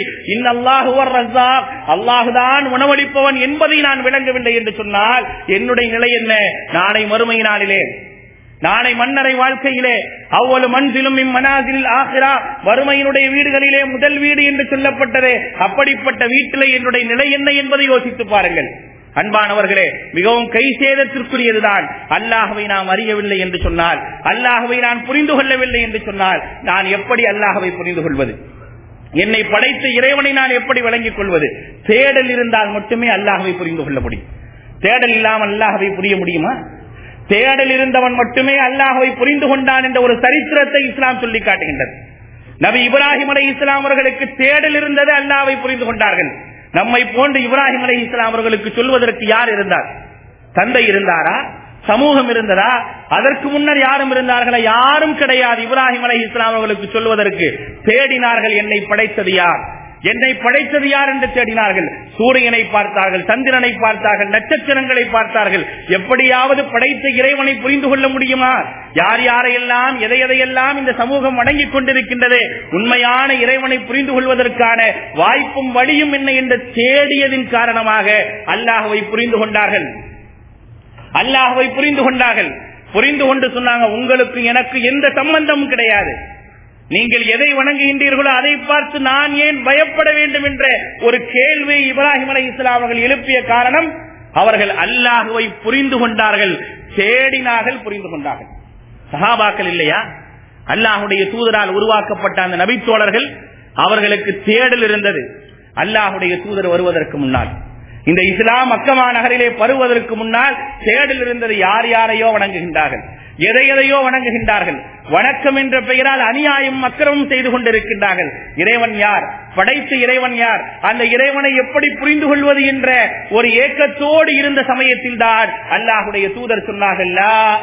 Speaker 2: அல்லாஹுதான் உணவளிப்பவன் என்பதை நான் விளங்கவில்லை என்று சொன்னால் என்னுடைய நிலை என்ன நாளை மறுமை நாளிலே நாளை மன்னரை வாழ்க்கையிலே அவ்வளவு மண்சிலும் இம்மனாசில் ஆகிறா வறுமையினுடைய வீடுகளிலே முதல் வீடு என்று சொல்லப்பட்டதே அப்படிப்பட்ட வீட்டிலே என்னுடைய நிலை என்ன என்பதை யோசித்து பாருங்கள் அன்பானவர்களே மிகவும் கை சேதத்திற்குரியதுதான் அல்லாஹவை நாம் அறியவில்லை என்று சொன்னால் அல்லாஹவை நான் புரிந்து கொள்ளவில்லை என்று சொன்னால் நான் எப்படி அல்லாஹவை புரிந்து கொள்வது என்னை படைத்த இறைவனை நான் எப்படி விளங்கிக் கொள்வது தேடல் இருந்தால் மட்டுமே அல்லாஹவை புரிந்து கொள்ள முடியும் தேடல் இல்லாமல் அல்லாஹவை புரிய முடியுமா தேடல் இருந்தவன் மட்டுமே அல்லாஹவை புரிந்து கொண்டான் என்ற ஒரு சரித்திரத்தை இஸ்லாம் சொல்லி காட்டுகின்றது நபி இப்ராஹிம் அலை இஸ்லாம் அவர்களுக்கு தேடல் இருந்தது அல்லாவை புரிந்து கொண்டார்கள் நம்மை போன்று இப்ராஹிம் அலை இஸ்லாம் அவர்களுக்கு சொல்வதற்கு யார் இருந்தார் தந்தை இருந்தாரா சமூகம் இருந்ததா அதற்கு முன்னர் யாரும் இருந்தார்களா யாரும் கிடையாது இப்ராஹிம் அலை இஸ்லாம் அவர்களுக்கு சொல்வதற்கு தேடினார்கள் என்னை படைத்தது யார் என்னை படைத்தது யார் என்று தேடினார்கள் சூரியனை பார்த்தார்கள் சந்திரனை பார்த்தார்கள் நட்சத்திரங்களை பார்த்தார்கள் எப்படியாவது படைத்த இறைவனை புரிந்து கொள்ள முடியுமா யார் யாரையெல்லாம் எதை எதையெல்லாம் இந்த சமூகம் வணங்கிக் கொண்டிருக்கின்றது உண்மையான இறைவனை புரிந்து கொள்வதற்கான வாய்ப்பும் வழியும் என்ன என்று தேடியதின் காரணமாக அல்லாஹுவை புரிந்து கொண்டார்கள் அல்லாஹுவை புரிந்து கொண்டார்கள் புரிந்து கொண்டு சொன்னாங்க உங்களுக்கு எனக்கு எந்த சம்பந்தமும் கிடையாது நீங்கள் எதை வணங்குகின்றீர்களோ அதை பார்த்து நான் ஏன் பயப்பட வேண்டும் என்ற ஒரு கேள்வி இப்ராஹிம் அலை இஸ்லாம் அவர்கள் எழுப்பிய காரணம் அவர்கள் அல்லாஹுவை புரிந்து கொண்டார்கள் தேடினார்கள் புரிந்து கொண்டார்கள் சஹாபாக்கள் இல்லையா அல்லாஹுடைய தூதரால் உருவாக்கப்பட்ட அந்த நபித்தோழர்கள் அவர்களுக்கு தேடல் இருந்தது அல்லாஹுடைய தூதர் வருவதற்கு முன்னால் இந்த இஸ்லாம் மக்கமா நகரிலே பருவதற்கு முன்னால் தேடல் இருந்தது யார் யாரையோ வணங்குகின்றார்கள் எதை எதையோ வணங்குகின்றார்கள் வணக்கம் என்ற பெயரால் அநியாயம் அக்கிரமம் செய்து கொண்டிருக்கின்றார்கள் இறைவன் யார் படைத்த இறைவன் யார் அந்த இறைவனை எப்படி புரிந்து கொள்வது என்ற ஒரு ஏக்கத்தோடு இருந்த சமயத்தில் தான் அல்லாஹுடைய தூதர் சொன்னார்கள்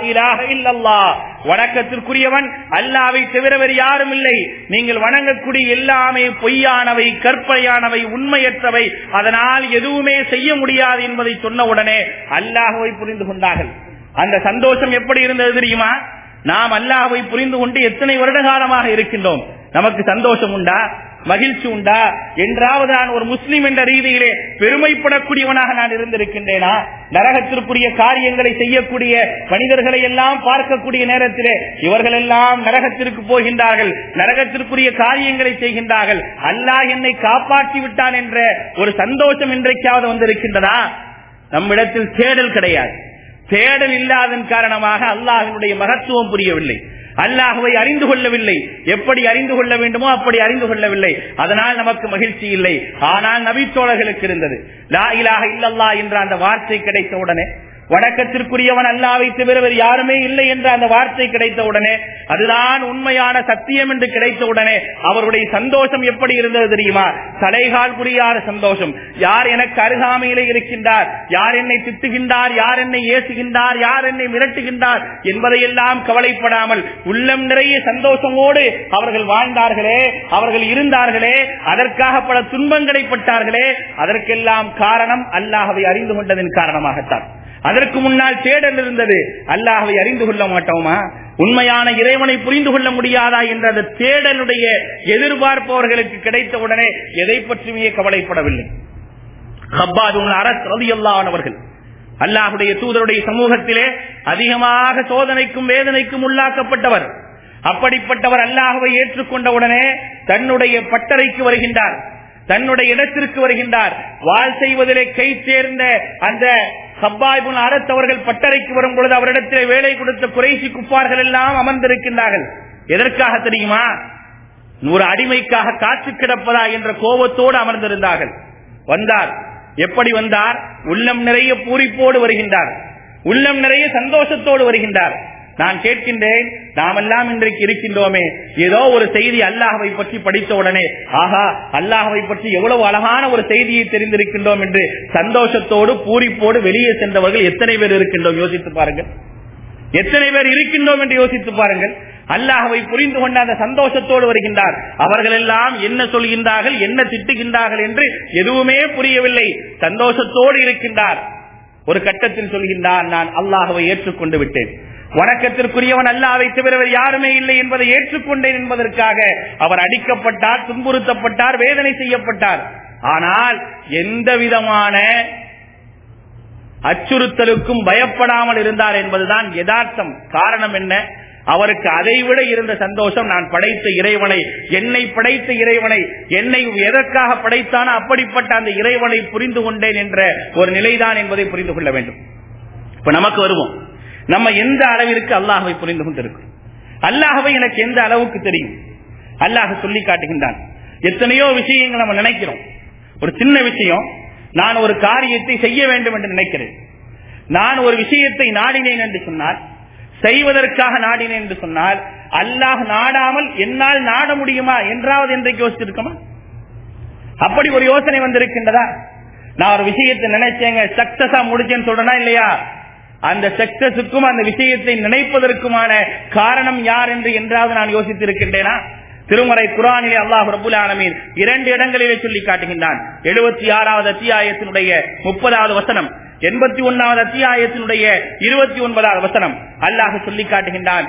Speaker 2: வணக்கத்திற்குரியவன் அல்லாவை தவிர வேறு யாரும் இல்லை நீங்கள் வணங்கக்கூடிய எல்லாமே பொய்யானவை கற்பனையானவை உண்மையற்றவை அதனால் எதுவுமே செய்ய முடியாது என்பதை சொன்ன உடனே அல்லாஹுவை புரிந்து கொண்டார்கள் அந்த சந்தோஷம் எப்படி இருந்தது தெரியுமா நாம் அல்லாஹை புரிந்து கொண்டு எத்தனை வருட காலமாக இருக்கின்றோம் நமக்கு சந்தோஷம் உண்டா மகிழ்ச்சி உண்டா என்றாவது நான் ஒரு முஸ்லிம் என்ற ரீதியிலே பெருமைப்படக்கூடியவனாக நான் இருந்திருக்கின்றேனா நரகத்திற்குரிய காரியங்களை செய்யக்கூடிய மனிதர்களை எல்லாம் பார்க்கக்கூடிய நேரத்திலே இவர்கள் எல்லாம் நரகத்திற்கு போகின்றார்கள் நரகத்திற்குரிய காரியங்களை செய்கின்றார்கள் அல்லாஹ் என்னை காப்பாற்றி விட்டான் என்ற ஒரு சந்தோஷம் இன்றைக்காவது வந்திருக்கின்றதா நம்மிடத்தில் தேடல் கிடையாது தேடல் இல்லாதன் காரணமாக அல்லாஹினுடைய மகத்துவம் புரியவில்லை அல்லாஹுவை அறிந்து கொள்ளவில்லை எப்படி அறிந்து கொள்ள வேண்டுமோ அப்படி அறிந்து கொள்ளவில்லை அதனால் நமக்கு மகிழ்ச்சி இல்லை ஆனால் நபித்தோழர்களுக்கு இருந்தது லா இலாஹ இல்லல்லா என்ற அந்த வார்த்தை கிடைத்த உடனே வணக்கத்திற்குரியவன் அல்லாவை தவிர வேறு யாருமே இல்லை என்ற அந்த வார்த்தை கிடைத்த உடனே அதுதான் உண்மையான சத்தியம் என்று கிடைத்த உடனே அவருடைய சந்தோஷம் எப்படி இருந்தது தெரியுமா தலைகால் புரியாத சந்தோஷம் யார் எனக்கு அருகாமையிலே இருக்கின்றார் யார் என்னை திட்டுகின்றார் யார் என்னை ஏசுகின்றார் யார் என்னை மிரட்டுகின்றார் என்பதையெல்லாம் கவலைப்படாமல் உள்ளம் நிறைய சந்தோஷமோடு அவர்கள் வாழ்ந்தார்களே அவர்கள் இருந்தார்களே அதற்காக பல துன்பங்களை பட்டார்களே அதற்கெல்லாம் காரணம் அல்லாஹவை அறிந்து கொண்டதன் காரணமாகத்தான் அதற்கு முன்னால் தேடல் இருந்தது அல்லாஹவை அறிந்து கொள்ள மாட்டோமா உண்மையான இறைவனை புரிந்து கொள்ள முடியாதா என்ற அந்த தேடலுடைய எதிர்பார்ப்பவர்களுக்கு கிடைத்த உடனே எதை பற்றியுமே கவலைப்படவில்லை அவர்கள் அல்லாஹுடைய தூதருடைய சமூகத்திலே அதிகமாக சோதனைக்கும் வேதனைக்கும் உள்ளாக்கப்பட்டவர் அப்படிப்பட்டவர் அல்லாஹுவை ஏற்றுக்கொண்ட உடனே தன்னுடைய பட்டறைக்கு வருகின்றார் தன்னுடைய இடத்திற்கு வருகின்றார் வாழ் செய்வதிலே கை சேர்ந்த அந்த சப்பாய்புன் அரசவர்கள் பட்டறைக்கு வரும் பொழுது அவரிடத்திலே வேலை கொடுத்த குறைசி குப்பார்கள் எல்லாம் அமர்ந்திருக்கின்றார்கள் எதற்காக தெரியுமா ஒரு அடிமைக்காக காத்து கிடப்பதா என்ற கோபத்தோடு அமர்ந்திருந்தார்கள் வந்தார் எப்படி வந்தார் உள்ளம் நிறைய பூரிப்போடு வருகின்றார் உள்ளம் நிறைய சந்தோஷத்தோடு வருகின்றார் நான் கேட்கின்றேன் நாமெல்லாம் இன்றைக்கு இருக்கின்றோமே ஏதோ ஒரு செய்தி அல்லாஹவை பற்றி படித்த உடனே ஆஹா அல்லாஹவை பற்றி எவ்வளவு அழகான ஒரு செய்தியை தெரிந்திருக்கின்றோம் என்று சந்தோஷத்தோடு பூரிப்போடு வெளியே சென்றவர்கள் எத்தனை பேர் இருக்கின்றோம் யோசித்து பாருங்கள் எத்தனை பேர் இருக்கின்றோம் என்று யோசித்து பாருங்கள் அல்லாஹவை புரிந்து கொண்ட அந்த சந்தோஷத்தோடு வருகின்றார் அவர்கள் எல்லாம் என்ன சொல்கின்றார்கள் என்ன திட்டுகின்றார்கள் என்று எதுவுமே புரியவில்லை சந்தோஷத்தோடு இருக்கின்றார் ஒரு கட்டத்தில் சொல்கின்றார் நான் அல்லாஹவை ஏற்றுக்கொண்டு விட்டேன் வணக்கத்திற்குரியவன் அல்லாவை தவிர யாருமே இல்லை என்பதை ஏற்றுக்கொண்டேன் என்பதற்காக அவர் அடிக்கப்பட்டார் துன்புறுத்தப்பட்டார் வேதனை செய்யப்பட்டார் ஆனால் எந்த விதமான அச்சுறுத்தலுக்கும் பயப்படாமல் இருந்தார் என்பதுதான் யதார்த்தம் காரணம் என்ன அவருக்கு அதைவிட இருந்த சந்தோஷம் நான் படைத்த இறைவனை என்னை படைத்த இறைவனை என்னை எதற்காக படைத்தானோ அப்படிப்பட்ட அந்த இறைவனை புரிந்து கொண்டேன் என்ற ஒரு நிலைதான் என்பதை புரிந்து கொள்ள வேண்டும் இப்ப நமக்கு வருவோம் நம்ம எந்த அளவிற்கு அல்லாஹவை புரிந்து கொண்டிருக்கும் அல்லாஹவை எனக்கு எந்த அளவுக்கு தெரியும் அல்லாஹ் சொல்லி காட்டுகின்றான் எத்தனையோ விஷயங்கள் நம்ம நினைக்கிறோம் ஒரு சின்ன விஷயம் நான் ஒரு காரியத்தை செய்ய வேண்டும் என்று நினைக்கிறேன் நான் ஒரு விஷயத்தை நாடினேன் என்று சொன்னால் செய்வதற்காக நாடினேன் என்று சொன்னால் அல்லாஹ் நாடாமல் என்னால் நாட முடியுமா என்றாவது என்றைக்கு யோசிச்சிருக்கோமா அப்படி ஒரு யோசனை வந்திருக்கின்றதா நான் ஒரு விஷயத்தை நினைச்சேங்க சக்சஸா முடிச்சேன்னு சொல்றேனா இல்லையா அந்த சக்சஸுக்கும் அந்த விஷயத்தை நினைப்பதற்குமான காரணம் யார் என்று என்றாவது நான் யோசித்திருக்கின்றேனா திருமறை குரானிலே அல்லாஹ் ரபுல் ஆலமீன் இரண்டு இடங்களிலே சொல்லி காட்டுகின்றான் எழுபத்தி ஆறாவது அத்தியாயத்தினுடைய முப்பதாவது வசனம் எண்பத்தி ஒன்னாவது அத்தியாயத்தினுடைய இருபத்தி ஒன்பதாவது வசனம் அல்லாஹ் சொல்லி காட்டுகின்றான்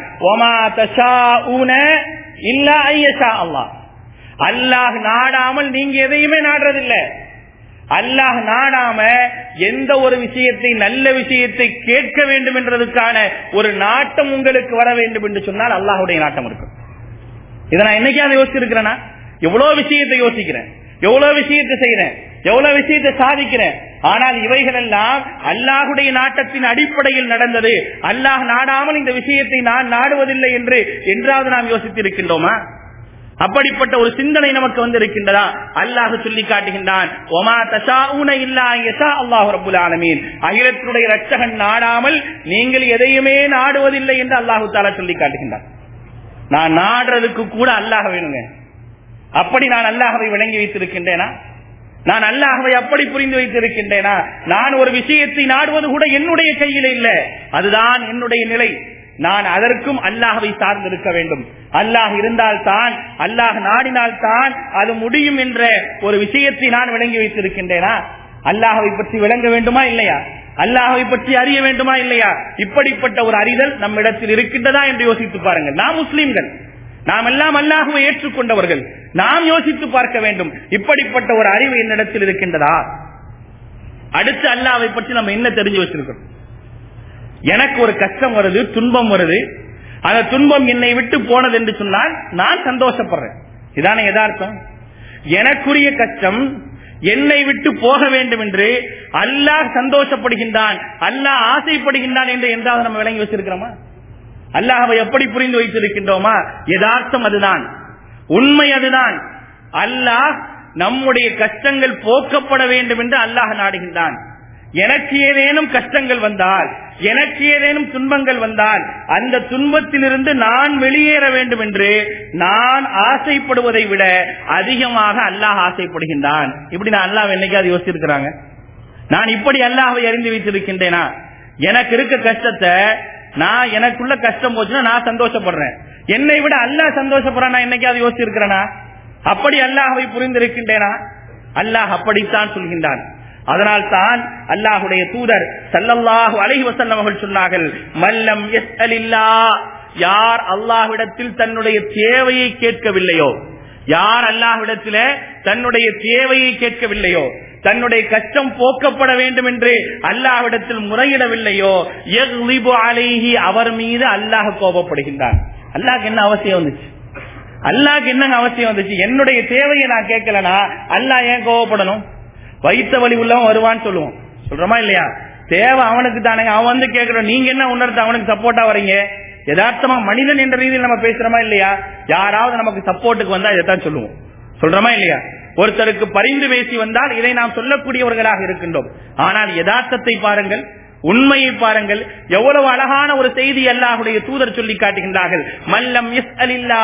Speaker 2: அல்லாஹ் அல்லாஹ் நாடாமல் நீங்க எதையுமே நாடுறதில்லை அல்லாஹ் நாடாம எந்த ஒரு விஷயத்தை நல்ல விஷயத்தை கேட்க வேண்டும் என்றதுக்கான ஒரு நாட்டம் உங்களுக்கு வர வேண்டும் என்று சொன்னால் அல்லாஹுடைய நாட்டம் இருக்கும் இதை நான் என்னைக்காவது யோசிச்சிருக்கிறேன்னா எவ்வளவு விஷயத்தை யோசிக்கிறேன் எவ்வளவு விஷயத்தை செய்யறேன் எவ்வளவு விஷயத்தை சாதிக்கிறேன் ஆனால் இவைகள் எல்லாம் அல்லாஹுடைய நாட்டத்தின் அடிப்படையில் நடந்தது அல்லாஹ் நாடாமல் இந்த விஷயத்தை நான் நாடுவதில்லை என்று என்றாவது நாம் யோசித்திருக்கின்றோமா அப்படிப்பட்ட ஒரு சிந்தனை நமக்கு வந்து இருக்கின்றதா அல்லாஹ் சொல்லி காட்டுகின்றான் ஒமா தஷாவுன இல்லா யஷா அல்லாஹ் ரபுல் ஆலமீன் அகிலத்துடைய ரட்சகன் நாடாமல் நீங்கள் எதையுமே நாடுவதில்லை என்று அல்லாஹு தாலா சொல்லி காட்டுகின்றான் நான் நாடுறதுக்கு கூட அல்லாஹ் வேணுங்க அப்படி நான் அல்லாஹவை விளங்கி வைத்திருக்கின்றேனா நான் அல்லாஹவை அப்படி புரிந்து வைத்திருக்கின்றேனா நான் ஒரு விஷயத்தை நாடுவது கூட என்னுடைய கையில் இல்லை அதுதான் என்னுடைய நிலை நான் அதற்கும் அல்லாஹவை சார்ந்திருக்க வேண்டும் அல்லாஹ் இருந்தால் தான் அல்லாஹ் நாடினால் தான் அது முடியும் என்ற ஒரு விஷயத்தை நான் விளங்கி வைத்திருக்கின்றேனா அல்லாஹவை பற்றி விளங்க வேண்டுமா இல்லையா அல்லாஹவை பற்றி அறிய வேண்டுமா இல்லையா இப்படிப்பட்ட ஒரு அறிதல் நம்மிடத்தில் இருக்கின்றதா என்று யோசித்து பாருங்கள் நாம் முஸ்லீம்கள் நாம் எல்லாம் அல்லாஹுவை ஏற்றுக்கொண்டவர்கள் நாம் யோசித்து பார்க்க வேண்டும் இப்படிப்பட்ட ஒரு அறிவு என்னிடத்தில் இருக்கின்றதா அடுத்து அல்லாவை பற்றி நம்ம என்ன தெரிஞ்சு வச்சிருக்கிறோம் எனக்கு ஒரு கஷ்டம் வருது துன்பம் வருது அந்த துன்பம் என்னை விட்டு போனது என்று சொன்னால் நான் சந்தோஷப்படுறேன் இதான யதார்த்தம் எனக்குரிய கஷ்டம் என்னை விட்டு போக வேண்டும் என்று அல்லாஹ் சந்தோஷப்படுகின்றான் அல்லாஹ் ஆசைப்படுகின்றான் என்று என்றாவது நம்ம விளங்கி வச்சிருக்கிறோமா அல்லாஹவை எப்படி புரிந்து வைத்திருக்கின்றோமா யதார்த்தம் அதுதான் உண்மை அதுதான் அல்லாஹ் நம்முடைய கஷ்டங்கள் போக்கப்பட வேண்டும் என்று அல்லாஹ் நாடுகின்றான் எனக்கு ஏதேனும் கஷ்டங்கள் வந்தால் எனக்கு ஏதேனும் துன்பங்கள் வந்தால் அந்த துன்பத்திலிருந்து நான் வெளியேற வேண்டும் என்று நான் ஆசைப்படுவதை விட அதிகமாக அல்லாஹ் ஆசைப்படுகின்றான் இப்படி நான் அல்லாஹ் என்னைக்காவது யோசிச்சிருக்கிறாங்க நான் இப்படி அல்லாஹை அறிந்து வைத்திருக்கின்றேனா எனக்கு இருக்க கஷ்டத்தை நான் எனக்குள்ள கஷ்டம் போச்சுன்னா நான் சந்தோஷப்படுறேன் என்னை விட அல்லாஹ் சந்தோஷப்படுறான் நான் என்னைக்காவது யோசிச்சிருக்கிறேனா அப்படி அல்லாஹை புரிந்திருக்கின்றேனா அல்லாஹ் அப்படித்தான் சொல்கின்றான் அதனால் தான் அல்லாஹுடைய தூதர் சல்லல்லாஹு அலைஹி வஸல்லம் அவர்கள் சொன்னார்கள் மல்லம் யஸ்அலில்லா யார் அல்லாஹ்விடத்தில் தன்னுடைய தேவையை கேட்கவில்லையோ யார் அல்லாஹ்விடத்திலே தன்னுடைய தேவையை கேட்கவில்லையோ தன்னுடைய கஷ்டம் போக்கப்பட வேண்டும் என்று அல்லாஹ்விடத்தில் முறையிடவில்லையோ யக்லிபு அலைஹி அவர் மீது அல்லாஹ் கோபப்படுகின்றான் அல்லாஹ்க்கு என்ன அவசியம் வந்துச்சு அல்லாஹ்க்கு என்ன அவசியம் வந்துச்சு என்னுடைய தேவையை நான் கேட்கலனா அல்லாஹ் ஏன் கோபப்படணும் வைத்த வழி உள்ளவன் வருவான்னு சொல்லுவோம் சொல்றோமா இல்லையா தேவை அவனுக்கு தானே அவன் வந்து கேட்கிறோம் நீங்க என்ன உணர்த்து அவனுக்கு சப்போர்ட்டா வரீங்க யதார்த்தமா மனிதன் என்ற ரீதியில் நம்ம பேசுறோமா இல்லையா யாராவது நமக்கு சப்போர்ட்டுக்கு வந்தா இதைத்தான் சொல்லுவோம் சொல்றோமா இல்லையா ஒருத்தருக்கு பரிந்து பேசி வந்தால் இதை நாம் சொல்லக்கூடியவர்களாக இருக்கின்றோம் ஆனால் யதார்த்தத்தை பாருங்கள் உண்மையை பாருங்கள் எவ்வளவு அழகான ஒரு செய்தி அல்லாஹுடைய தூதர் சொல்லி காட்டுகின்றார்கள் மல்லம் எஸ் அலில்லா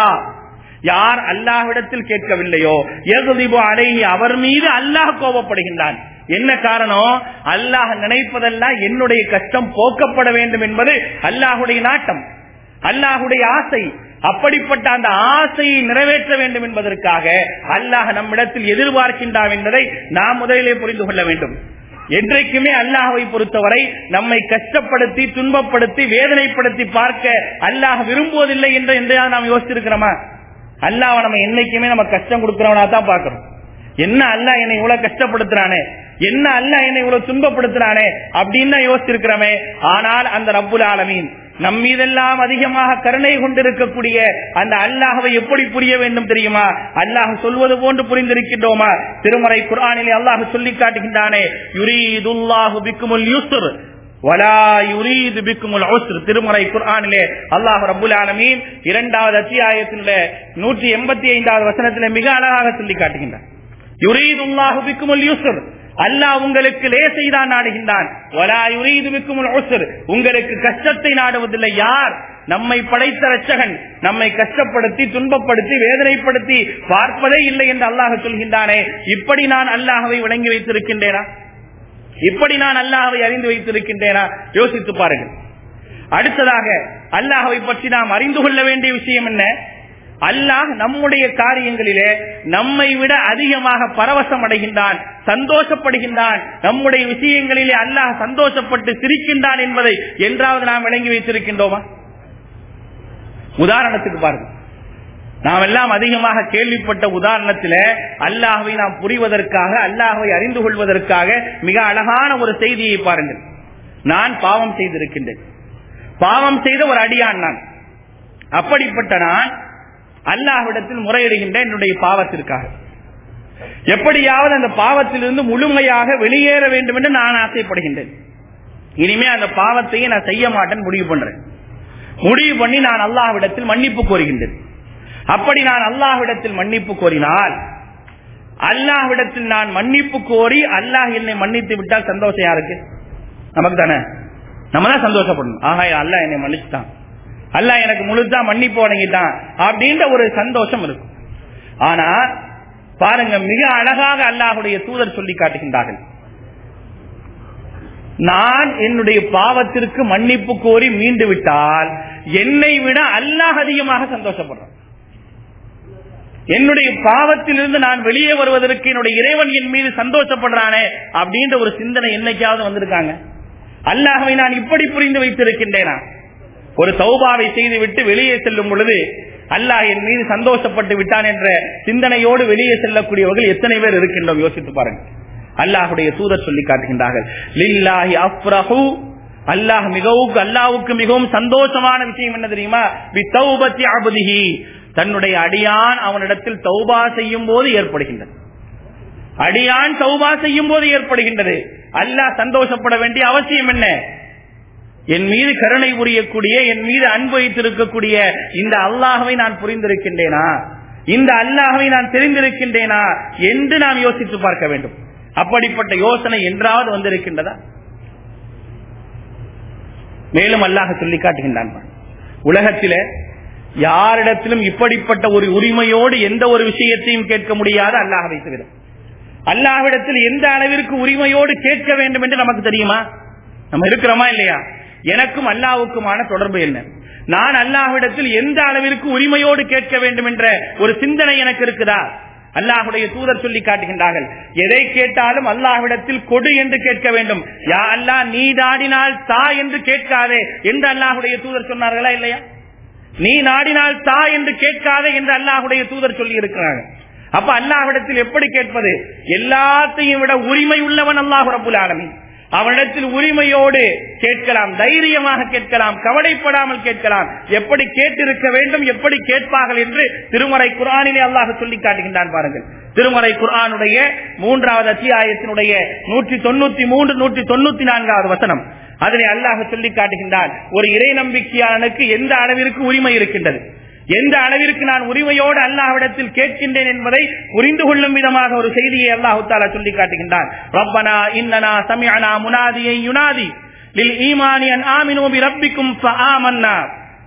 Speaker 2: யார் அல்லாஹ்விடத்தில் கேட்கவில்லையோ எகுதிபு அடைகி அவர் மீது அல்லாஹ் கோபப்படுகின்றான் என்ன காரணம் அல்லாஹ் நினைப்பதெல்லாம் என்னுடைய கஷ்டம் போக்கப்பட வேண்டும் என்பது அல்லாஹுடைய நாட்டம் அல்லாஹுடைய ஆசை அப்படிப்பட்ட அந்த ஆசையை நிறைவேற்ற வேண்டும் என்பதற்காக அல்லாஹ் நம்மிடத்தில் எதிர்பார்க்கின்றான் என்பதை நாம் முதலிலே புரிந்து கொள்ள வேண்டும் என்றைக்குமே அல்லாஹவை பொறுத்தவரை நம்மை கஷ்டப்படுத்தி துன்பப்படுத்தி வேதனைப்படுத்தி பார்க்க அல்லாஹ் விரும்புவதில்லை என்று என்றையாவது நாம் யோசிச்சிருக்கிறோமா அல்லாஹ் நம்ம என்னைக்குமே நம்ம கஷ்டம் கொடுக்கிறவனா தான் பாக்குறோம் என்ன அல்லாஹ் என்னை இவ்வளவு கஷ்டப்படுத்துறானே என்ன அல்லாஹ் என்னை இவ்வளவு துன்பப்படுத்துறானே அப்படின்னு யோசிச்சிருக்கிறோமே ஆனால் அந்த ரப்புல் ஆலமீன் நம் மீதெல்லாம் அதிகமாக கருணை கொண்டிருக்கக்கூடிய அந்த அல்லாஹவை எப்படி புரிய வேண்டும் தெரியுமா அல்லாஹ் சொல்வது போன்று புரிந்திருக்கின்றோமா திருமறை குர்ஆனிலே அல்லாஹ் சொல்லி காட்டுகின்றானே யுரீதுல்லாஹு பிக்குமுல் யுஸ்ர் வலா யுரீது பிக்குமுல் உஸ்ர் திருமறை குர்ஆனிலே அல்லாஹ் ரப்புல் ஆலமீன் இரண்டாவது அத்தியாயத்திலே நூற்றி எண்பத்தி ஐந்தாவது வசனத்திலே மிக அழகாக சொல்லி காட்டுகின்றான் யுரீதுல்லாஹு பிக்குமுல் யுஸ்ர் அல்லாஹ் உங்களுக்கு லேசை தான் நாடுகின்றான் வலா யுரீது பிக்குமுல் உஸ்ர் உங்களுக்கு கஷ்டத்தை நாடுவதில்லை யார் நம்மை படைத்த ரட்சகன் நம்மை கஷ்டப்படுத்தி துன்பப்படுத்தி வேதனைப்படுத்தி பார்ப்பதே இல்லை என்று அல்லாஹ் சொல்கின்றானே இப்படி நான் அல்லாஹவை விளங்கி வைத்திருக்கின்றேனா இப்படி நான் அல்லாஹவை அறிந்து வைத்திருக்கின்றேனா யோசித்து பாருங்கள் அடுத்ததாக அல்லாஹவை பற்றி நாம் அறிந்து கொள்ள வேண்டிய விஷயம் என்ன அல்லாஹ் நம்முடைய காரியங்களிலே நம்மை விட அதிகமாக பரவசம் அடைகின்றான் சந்தோஷப்படுகின்றான் நம்முடைய விஷயங்களிலே அல்லாஹ் சந்தோஷப்பட்டு சிரிக்கின்றான் என்பதை என்றாவது நாம் விளங்கி வைத்திருக்கின்றோமா உதாரணத்துக்கு பாருங்க நாம் எல்லாம் அதிகமாக கேள்விப்பட்ட உதாரணத்தில அல்லாஹவை நாம் புரிவதற்காக அல்லாஹவை அறிந்து கொள்வதற்காக மிக அழகான ஒரு செய்தியை பாருங்கள் நான் பாவம் செய்திருக்கின்றேன் பாவம் செய்த ஒரு அடியான் நான் அப்படிப்பட்ட நான் அல்லாஹ்விடத்தில் முறையிடுகின்ற என்னுடைய பாவத்திற்காக எப்படியாவது அந்த பாவத்திலிருந்து முழுமையாக வெளியேற வேண்டும் என்று நான் ஆசைப்படுகின்றேன் இனிமே அந்த பாவத்தையே நான் செய்ய மாட்டேன் முடிவு பண்றேன் முடிவு பண்ணி நான் அல்லாஹ்விடத்தில் மன்னிப்பு கோருகின்றேன் அப்படி நான் அல்லாஹ்விடத்தில் மன்னிப்பு கோரினால் அல்லாஹ்விடத்தில் நான் மன்னிப்பு கோரி அல்லாஹ் என்னை மன்னித்து விட்டால் சந்தோஷம் யாருக்கு நமக்கு தானே நம்ம தான் சந்தோஷப்படணும் ஆஹா அல்லாஹ் என்னை மன்னிச்சுட்டான் அல்லாஹ் எனக்கு முழுதா மன்னிப்பு வழங்கிட்டான் அப்படின்ற ஒரு சந்தோஷம் இருக்கும் ஆனா பாருங்க மிக அழகாக அல்லாஹுடைய தூதர் சொல்லி காட்டுகின்றார்கள் நான் என்னுடைய பாவத்திற்கு மன்னிப்பு கோரி மீண்டு விட்டால் என்னை விட அல்லாஹ் அதிகமாக சந்தோஷப்படுறான் என்னுடைய பாவத்திலிருந்து நான் வெளியே வருவதற்கு என்னுடைய இறைவன் என் மீது சந்தோஷப்படுறானே அப்படின்ற ஒரு சிந்தனை என்னைக்காவது வந்திருக்காங்க அல்லாஹவை நான் இப்படி புரிந்து வைத்திருக்கின்றேனா ஒரு சௌபாவை செய்துவிட்டு வெளியே செல்லும் பொழுது அல்லாஹ் என் மீது சந்தோஷப்பட்டு விட்டான் என்ற சிந்தனையோடு வெளியே செல்லக்கூடியவர்கள் எத்தனை பேர் இருக்கின்றோம் யோசித்து பாருங்க அல்லாஹுடைய தூதர் சொல்லி காட்டுகின்றார்கள் லில்லாஹி அஃப்ரஹு அல்லாஹ் மிகவும் அல்லாஹ்வுக்கு மிகவும் சந்தோஷமான விஷயம் என்ன தெரியுமா பி தௌபத்தி அபதிஹி தன்னுடைய அடியான் அவனிடத்தில் தௌபா செய்யும் போது ஏற்படுகின்றது அடியான் தௌபா செய்யும் போது ஏற்படுகின்றது அல்லாஹ் சந்தோஷப்பட வேண்டிய அவசியம் என்ன என் மீது கருணை புரியக்கூடிய என் மீது அன்பு வைத்திருக்கக்கூடிய இந்த அல்லாஹவை நான் புரிந்திருக்கின்றேனா இந்த அல்லாஹவை நான் தெரிந்திருக்கின்றேனா என்று நாம் யோசித்து பார்க்க வேண்டும் அப்படிப்பட்ட யோசனை என்றாவது வந்திருக்கின்றதா மேலும் அல்லாஹ் சொல்லி காட்டுகின்றான் உலகத்தில யாரிடத்திலும் இப்படிப்பட்ட ஒரு உரிமையோடு எந்த ஒரு விஷயத்தையும் கேட்க முடியாத அல்லாஹவை தவிர அல்லாஹ்விடத்தில் எந்த அளவிற்கு உரிமையோடு கேட்க வேண்டும் என்று நமக்கு தெரியுமா நம்ம இருக்கிறோமா இல்லையா எனக்கும் அல்லாவுக்குமான தொடர்பு என்ன நான் அல்லாஹ்விடத்தில் எந்த அளவிற்கு உரிமையோடு கேட்க வேண்டும் என்ற ஒரு சிந்தனை எனக்கு இருக்குதா அல்லாஹுடைய தூதர் சொல்லி காட்டுகின்றார்கள் எதை கேட்டாலும் அல்லாஹ்விடத்தில் கொடு என்று கேட்க வேண்டும் யா அல்லாஹ் நீ நாடினால் தா என்று கேட்காதே என்று அல்லாஹுடைய தூதர் சொன்னார்களா இல்லையா நீ நாடினால் தா என்று கேட்காதே என்று அல்லாஹுடைய தூதர் சொல்லி இருக்கிறாங்க அப்ப அல்லாஹ்விடத்தில் எப்படி கேட்பது எல்லாத்தையும் விட உரிமை உள்ளவன் அல்லாஹ் ரபுல் ஆலமீன் அவனிடத்தில் உரிமையோடு கேட்கலாம் தைரியமாக கேட்கலாம் கவலைப்படாமல் கேட்கலாம் எப்படி கேட்டிருக்க வேண்டும் எப்படி கேட்பார்கள் என்று திருமறை குரானிலே அல்லாஹ் சொல்லி காட்டுகின்றான் பாருங்கள் திருமறை குரானுடைய மூன்றாவது அத்தியாயத்தினுடைய நூற்றி தொண்ணூத்தி மூன்று நூற்றி தொண்ணூத்தி நான்காவது வசனம் அதனை அல்லாஹ் சொல்லி காட்டுகின்றான் ஒரு இறை நம்பிக்கையாளனுக்கு எந்த அளவிற்கு உரிமை இருக்கின்றது எந்த அளவிற்கு நான் உரிமையோடு அல்லாஹ்விடத்தில் கேட்கின்றேன் என்பதை புரிந்து கொள்ளும் விதமாக ஒரு செய்தியை அல்லாஹு தாலா சொல்லி காட்டுகின்றான் ரப்பனா இன்னனா சமிஅனா முனாதியை யுனாதி லில் ஈமானி அன் ஆமினு பி ரப்பிக்கும் ஃபஆமன்னா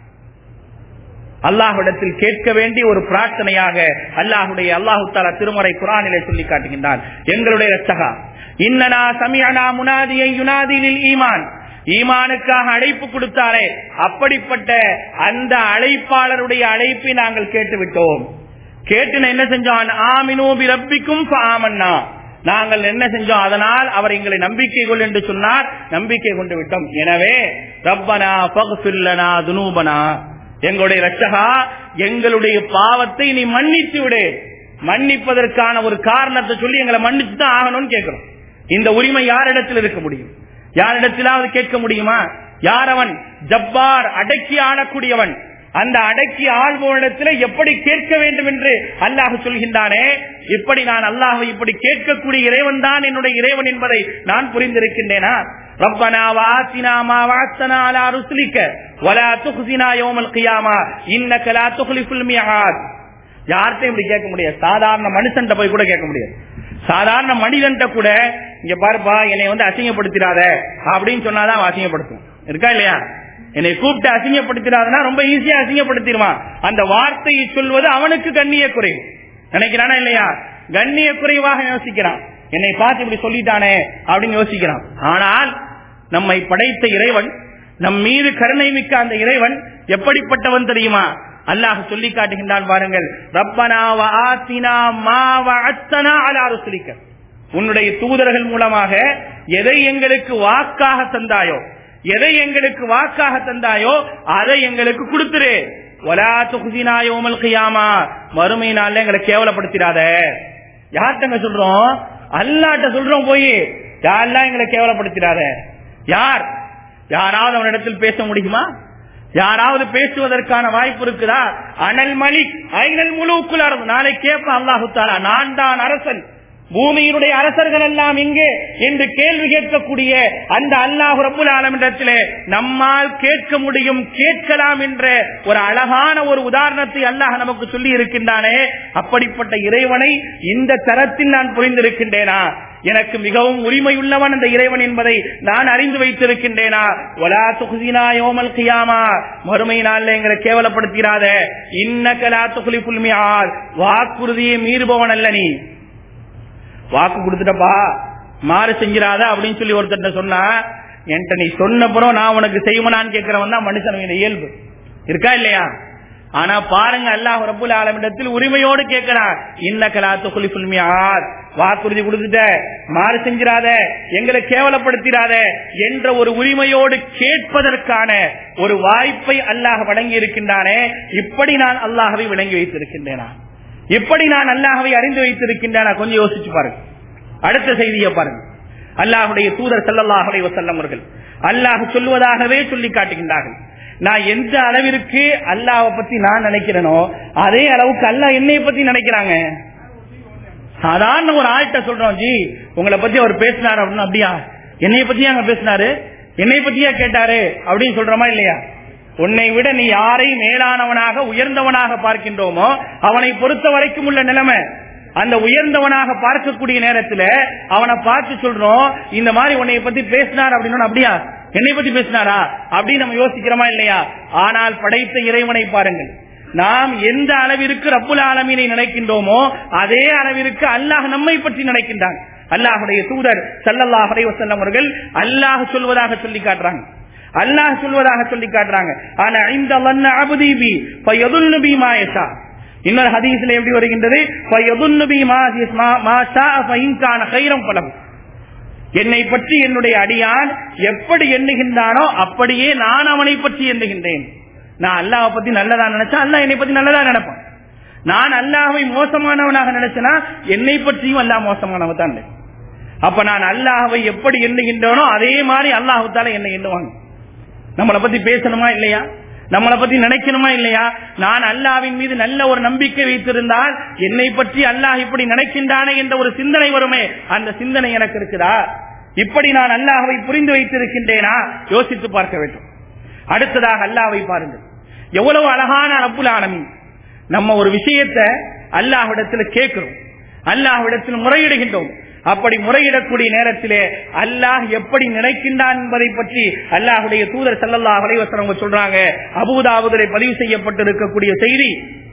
Speaker 2: அல்லாஹ்விடத்தில் கேட்க வேண்டிய ஒரு பிரார்த்தனையாக அல்லாஹுடைய அல்லாஹு தாலா திருமறை குரானிலே சொல்லி காட்டுகின்றான் எங்களுடைய ரத்தகா இன்னனா சமிஅனா முனாதியை யுனாதி லில் ஈமான் ஈமானுக்காக அழைப்பு கொடுத்தாரே அப்படிப்பட்ட அந்த அழைப்பாளருடைய அழைப்பை நாங்கள் கேட்டுவிட்டோம் கேட்டு என்ன செஞ்சோம் ஆமினோபி ரப்பிக்கும் ஆமன்னா நாங்கள் என்ன செஞ்சோம் அதனால் அவர் எங்களை நம்பிக்கை கொள் என்று சொன்னார் நம்பிக்கை கொண்டு விட்டோம் எனவே ரப்பனா பகுலனா துனூபனா எங்களுடைய ரட்சகா எங்களுடைய பாவத்தை நீ மன்னித்து விடு மன்னிப்பதற்கான ஒரு காரணத்தை சொல்லி எங்களை மன்னிச்சு தான் ஆகணும்னு கேட்கிறோம் இந்த உரிமை யாரிடத்தில் இருக்க முடியும் யாரிடத்திலாவது கேட்க முடியுமா யார் அவன் ஜப்பார் அடக்கி ஆளக்கூடியவன் அந்த அடக்கி ஆள்வோனிடத்தில் எப்படி கேட்க வேண்டும் என்று அல்லாஹ் சொல்கின்றானே இப்படி நான் அல்லாஹ் இப்படி கேட்கக்கூடிய இறைவன் தான் என்னுடைய இறைவன் என்பதை நான் புரிந்திருக்கின்றேனா ரப்பனா வாசினா மா வாசனா அலா ருஸ்லிக்க வலா துஹ்சினா யௌமல் கியாமா இன்னக லா துஹ்லிஃபுல் மியாத் யார்கிட்டையும் இப்படி கேட்க முடியாது சாதாரண மனுஷன்ட்ட போய் கூட கேட்க முடியாது சாதாரண மனிதன்ட்ட கூட இங்க பாருப்பா என்னை வந்து அசிங்கப்படுத்திடாத அப்படின்னு சொன்னாதான் அவன் அசிங்கப்படுத்தும் இருக்கா இல்லையா என்னை கூப்பிட்டு அசிங்கப்படுத்திடாதனா ரொம்ப ஈஸியா அசிங்கப்படுத்திடுவான் அந்த வார்த்தையை சொல்வது அவனுக்கு கண்ணிய குறைவு நினைக்கிறானா இல்லையா கண்ணிய குறைவாக யோசிக்கிறான் என்னை பார்த்து இப்படி சொல்லிட்டானே அப்படின்னு யோசிக்கிறான் ஆனால் நம்மை படைத்த இறைவன் நம் மீது கருணை மிக்க அந்த இறைவன் எப்படிப்பட்டவன் தெரியுமா அல்லாஹ் சொல்லி காட்டுகின்றான் பாருங்கள் ரப்பனா வஆத்தினா மா வஅத்தனா அலா ருசுலிக்க உன்னுடைய தூதர்கள் மூலமாக எதை எங்களுக்கு வாக்காக தந்தாயோ எதை எங்களுக்கு வாக்காக தந்தாயோ அதை எங்களுக்கு கொடுத்துரு ஒலா துகுதினா யோமல் கியாமா மறுமை நாள்ல எங்களை கேவலப்படுத்திடாத யார்கிட்ட சொல்றோம் அல்லாட்ட சொல்றோம் போய் யாரெல்லாம் எங்களை கேவலப்படுத்திடாத யார் யாராவது அவனிடத்தில் பேச முடியுமா யாராவது பேசுவதற்கான வாய்ப்பு இருக்குதா அனல் மலிக் ஐநல் முழுக்குள் நாளை கேட்ப அல்லாஹு தாலா நான் தான் அரசன் பூமியினுடைய அரசர்கள் எல்லாம் இங்கே என்று கேள்வி கேட்கக்கூடிய அந்த அல்லாஹு ரபுல் ஆலமிடத்திலே நம்மால் கேட்க முடியும் கேட்கலாம் என்ற ஒரு அழகான ஒரு உதாரணத்தை அல்லாஹ் நமக்கு சொல்லி இருக்கின்றானே அப்படிப்பட்ட இறைவனை இந்த தரத்தில் நான் புரிந்திருக்கின்றேனா எனக்கு மிகவும் உரிமை உள்ளவன் அந்த இறைவன் என்பதை நான் அறிந்து வைத்திருக்கின்றேனா ஒலா துகுதினா யோமல் கியாமா மறுமை நாள்ல எங்களை கேவலப்படுத்திடாத இன்னக்கலா துகுலி புல்மியால் வாக்குறுதியை மீறுபவன் அல்ல நீ வாக்கு கொடுத்துட்டப்பா மாறு செஞ்சிடாத அப்படின்னு சொல்லி ஒருத்தர் சொன்னா என்கிட்ட நீ சொன்னப்புறம் நான் உனக்கு செய்வனான்னு கேட்கிறவன் தான் மனுஷன் இயல்பு இருக்கா இல்லையா ஆனா பாருங்க அல்லாஹ் ரபுல் ஆலமிடத்தில் உரிமையோடு கேட்கிறான் இன்னக்கலா துகுலிஃபுல் மியாத் வாக்குறுதி கொடுத்துட்ட மாறு செஞ்சிராத எங்களை கேவலப்படுத்திடாத என்ற ஒரு உரிமையோடு கேட்பதற்கான ஒரு வாய்ப்பை அல்லாஹ் வழங்கி இருக்கின்றானே இப்படி நான் அல்லாஹவை விளங்கி வைத்திருக்கின்றேனா இப்படி நான் அல்லாஹவை அறிந்து வைத்திருக்கின்றேனா கொஞ்சம் யோசிச்சு பாருங்க அடுத்த செய்தியை பாருங்க அல்லாஹுடைய தூதர் செல்லல்லாஹுடைய வசல்லம் அவர்கள் அல்லாஹ் சொல்லுவதாகவே சொல்லி காட்டுகின்றார்கள் நான் எந்த அளவிற்கு அல்லாஹை பத்தி நான் நினைக்கிறேனோ அதே அளவுக்கு அல்லாஹ் என்னை பத்தி நினைக்கிறாங்க சாதாரண ஒரு ஆள்கிட்ட சொல்றோம் ஜி உங்களை பத்தி அவர் பேசினாரு அப்படின்னு அப்படியா என்னைய பத்தி அங்க பேசினாரு என்னை பத்தியா கேட்டாரு அப்படின்னு சொல்றோமா இல்லையா உன்னை விட நீ யாரை மேலானவனாக உயர்ந்தவனாக பார்க்கின்றோமோ அவனை பொறுத்த வரைக்கும் உள்ள நிலைமை அந்த உயர்ந்தவனாக பார்க்கக்கூடிய நேரத்துல அவனை பார்த்து சொல்றோம் இந்த மாதிரி உன்னை பத்தி பேசினார் அப்படின்னு அப்படியா என்னை பத்தி பேசினாரா அப்படின்னு நம்ம யோசிக்கிறோமா இல்லையா ஆனால் படைத்த இறைவனை பாருங்கள் நாம் எந்த அளவிற்கு ரப்புல் ஆலமீனை நினைக்கின்றோமோ அதே அளவிற்கு அல்லாஹ் நம்மை பற்றி நினைக்கின்றான் அல்லாஹுடைய தூதர் சல்லல்லாஹ் வசல்லம் அவர்கள் அல்லாஹ் சொல்வதாக சொல்லி காட்டுறாங்க அல்லாஹ் சொல்வதாக சொல்லி காட்டுறாங்க ஆனா இந்த வண்ண அபுதீபி பி மாயசா இன்னொரு ஹதீஸ்ல எப்படி வருகின்றது என்னை பற்றி என்னுடைய அடியான் எப்படி எண்ணுகின்றானோ அப்படியே நான் அவனை பற்றி எண்ணுகின்றேன் நான் அல்லாஹை பத்தி நல்லதா நினைச்சா அல்லா என்னை பத்தி நல்லதா நினைப்பான் நான் அல்லாஹை மோசமானவனாக நினைச்சனா என்னை பற்றியும் அல்லாஹ் மோசமானவ தான் அப்ப நான் அல்லாஹவை எப்படி எண்ணுகின்றனோ அதே மாதிரி அல்லாஹால என்ன எண்ணுவாங்க நம்மளை பத்தி பேசணுமா இல்லையா நம்மளை பத்தி நினைக்கணுமா இல்லையா நான் அல்லாவின் மீது நல்ல ஒரு நம்பிக்கை வைத்திருந்தால் என்னை பற்றி அல்லாஹ் இப்படி நினைக்கின்றானே என்ற ஒரு சிந்தனை வருமே அந்த சிந்தனை எனக்கு இருக்குதா இப்படி நான் அல்லாஹவை புரிந்து வைத்திருக்கின்றேனா யோசித்து பார்க்க வேண்டும் அடுத்ததாக அல்லாவை பாருங்கள் எவ்வளவு அழகான ரப்புல் ஆலமி நம்ம ஒரு விஷயத்தை அல்லாஹ்விடத்துல கேட்கிறோம் அல்லாஹ்விடத்தில் முறையிடுகின்றோம் அப்படி முறையிடக்கூடிய நேரத்திலே அல்லாஹ் எப்படி நினைக்கின்றான் என்பதை பற்றி அல்லாஹுடைய தூதர் சல்லல்லாஹ் அலைவசரவங்க சொல்றாங்க அபுதாபுதரை பதிவு செய்யப்பட்டிருக்கக்கூடிய செய்தி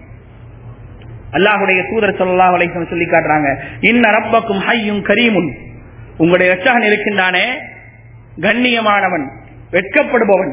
Speaker 2: அல்லாஹுடைய தூதர் சல்லா அலைக்கம் சொல்லி காட்டுறாங்க இன்ன ரப்பக்கும் ஹையும் கரீமுன் உங்களுடைய ரச்சகன் இருக்கின்றானே கண்ணியமானவன் வெட்கப்படுபவன்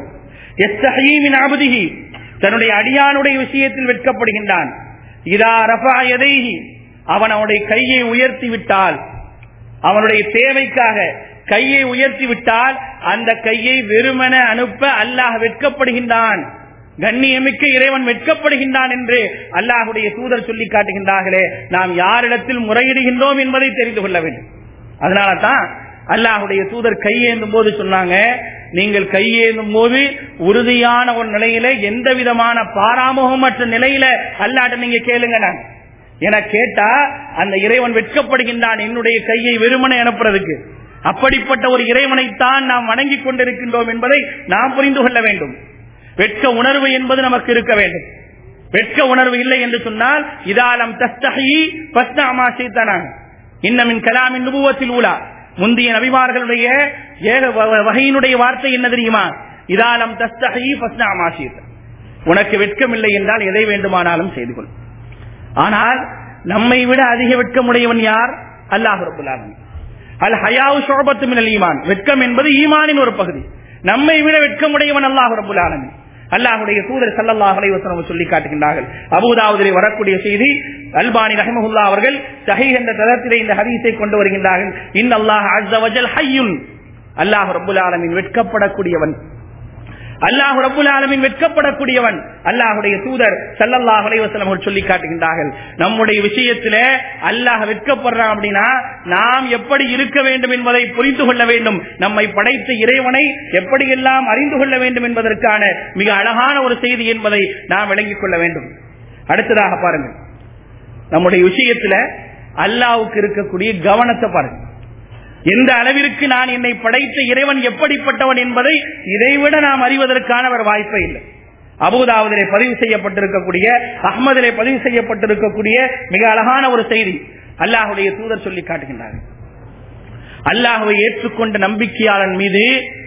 Speaker 2: ஆபதிகி தன்னுடைய அடியானுடைய விஷயத்தில் வெட்கப்படுகின்றான் இதா ரஃபா எதைகி அவன் அவனுடைய கையை உயர்த்தி விட்டால் அவனுடைய தேவைக்காக கையை உயர்த்தி விட்டால் அந்த கையை வெறுமன அனுப்ப அல்லாஹ் வெட்கப்படுகின்றான் கண்ணியமிக்க இறைவன் வெட்கப்படுகின்றான் என்று அல்லாஹுடைய தூதர் சொல்லி காட்டுகின்றார்களே நாம் யாரிடத்தில் முறையிடுகின்றோம் என்பதை தெரிந்து கொள்ள வேண்டும் அதனால தான் அல்லாஹுடைய தூதர் கையேந்தும் போது சொன்னாங்க நீங்கள் கையேந்தும் போது உறுதியான ஒரு நிலையில எந்த விதமான பாராமுகமற்ற நிலையில அல்லாட்ட நீங்க கேளுங்க நான் என கேட்டா அந்த இறைவன் வெட்கப்படுகின்றான் என்னுடைய கையை வெறுமனை அனுப்புறதுக்கு அப்படிப்பட்ட ஒரு இறைவனைத்தான் நாம் வணங்கி கொண்டிருக்கின்றோம் என்பதை நாம் புரிந்து கொள்ள வேண்டும் வெட்க உணர்வு என்பது நமக்கு இருக்க வேண்டும் வெட்க உணர்வு இல்லை என்று சொன்னால் இதாலம் தஸ்தகி பஸ்தாமா செய்தானாங்க இன்னமின் கலாமின் நுபுவத்தில் ஊழா முந்தைய நபிமார்களுடைய ஏக வகையினுடைய வார்த்தை என்ன தெரியுமா இதாலம் தஸ்தகி பஸ்தாமா செய்த உனக்கு வெட்கம் இல்லை என்றால் எதை வேண்டுமானாலும் செய்து கொள் ஆனால் நம்மை விட அதிக வெட்கமுடையவன் யார் அல்லாஹ் ரபுல்லாலன் அல் ஹயாவு சோபத்து மினல் ஈமான் வெட்கம் என்பது ஈமானின் ஒரு பகுதி நம்மை விட வெட்கமுடையவன் அல்லாஹ் ரபுல்லாலன் அல்லாஹுடைய தூதர் சல்லல்லாஹ் அலைவசனம் சொல்லி காட்டுகின்றார்கள் அபுதாவுதிலே வரக்கூடிய செய்தி அல்பானி ரஹமஹுல்லா அவர்கள் சஹி என்ற தரத்திலே இந்த ஹதீஸை கொண்டு வருகின்றார்கள் இன் அல்லாஹ் அஸ்ஸவஜல் ஹய்யுன் அல்லாஹ் ரபுல் ஆலமின் வெட்கப்படக்கூடியவன் அல்லாஹு ரபுல் ஆலமின் வெட்கப்படக்கூடியவன் அல்லாஹுடைய தூதர் சல்லல்லாஹ் அலைவசலம் அவர்கள் சொல்லி காட்டுகின்றார்கள் நம்முடைய விஷயத்தில அல்லாஹ் வெட்கப்படுறான் அப்படின்னா நாம் எப்படி இருக்க வேண்டும் என்பதை புரிந்து கொள்ள வேண்டும் நம்மை படைத்த இறைவனை எப்படியெல்லாம் அறிந்து கொள்ள வேண்டும் என்பதற்கான மிக அழகான ஒரு செய்தி என்பதை நாம் விளங்கிக் கொள்ள வேண்டும் அடுத்ததாக பாருங்கள் நம்முடைய விஷயத்துல அல்லாவுக்கு இருக்கக்கூடிய கவனத்தை பாருங்க எந்த அளவிற்கு நான் என்னை படைத்த இறைவன் எப்படிப்பட்டவன் என்பதை இதைவிட நாம் அறிவதற்கான ஒரு வாய்ப்பே இல்லை அபுதாவதிலே பதிவு செய்யப்பட்டிருக்கக்கூடிய அஹ்மதிலே பதிவு செய்யப்பட்டிருக்கக்கூடிய மிக அழகான ஒரு செய்தி அல்லாஹுடைய தூதர் சொல்லி காட்டுகின்றார்கள் அல்லாஹுவை ஏற்றுக்கொண்ட நம்பிக்கையாளன் மீது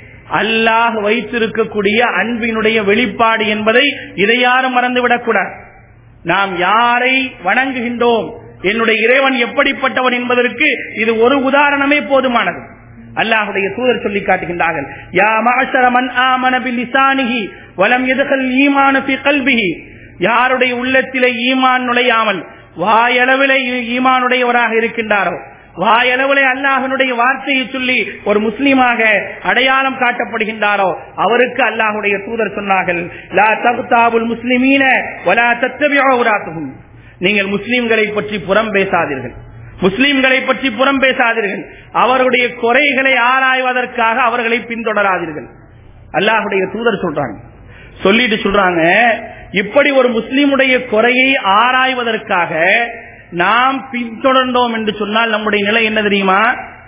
Speaker 2: அல்லாஹ் வைத்திருக்கக்கூடிய அன்பினுடைய வெளிப்பாடு என்பதை இதை யாரும் மறந்துவிடக் கூடாது நாம் யாரை வணங்குகின்றோம் என்னுடைய இறைவன் எப்படிப்பட்டவன் என்பதற்கு இது ஒரு உதாரணமே போதுமானது அல்லாஹுடைய தூதர் சொல்லி காட்டுகின்றார்கள் யா மஅஷர மன் ஆமன பிலிசானிஹி வலம் யதகல் ஈமானு ஃபி கல்பிஹி யாருடைய உள்ளத்திலே ஈமான் நுழையாமல் வாயளவிலே ஈமானுடையவராக இருக்கின்றாரோ வாயளவிலே அல்லாஹனுடைய வார்த்தையை சொல்லி ஒரு முஸ்லீமாக அடையாளம் காட்டப்படுகின்றாரோ அவருக்கு அல்லாஹுடைய தூதர் சொன்னார்கள் லா தகுத்தாவுல் முஸ்லிமீன வலா தத்தபியோராத்துகும் நீங்கள் முஸ்லிம்களை பற்றி புறம் பேசாதீர்கள் முஸ்லிம்களை பற்றி புறம் பேசாதீர்கள் அவருடைய குறைகளை ஆராய்வதற்காக அவர்களை பின்தொடராதீர்கள் அல்லாஹுடைய தூதர் சொல்றாங்க சொல்லிட்டு சொல்றாங்க இப்படி ஒரு முஸ்லீமுடைய குறையை ஆராய்வதற்காக நாம் பின்தொடர்ந்தோம் என்று சொன்னால் நம்முடைய நிலை என்ன தெரியுமா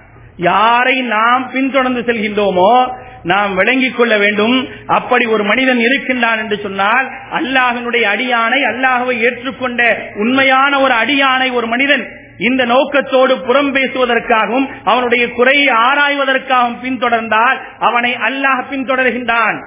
Speaker 2: யாரை நாம் பின்தொடர்ந்து செல்கின்றோமோ நாம் விளங்கிக் கொள்ள வேண்டும் அப்படி ஒரு மனிதன் இருக்கின்றான் என்று சொன்னால் அல்லாஹினுடைய அடியானை அல்லாஹுவை ஏற்றுக்கொண்ட உண்மையான ஒரு அடியானை ஒரு மனிதன் இந்த நோக்கத்தோடு புறம் பேசுவதற்காகவும் அவனுடைய குறையை ஆராய்வதற்காகவும் பின்தொடர்ந்தால் அவனை அல்லாஹ் பின்தொடர்கின்றான்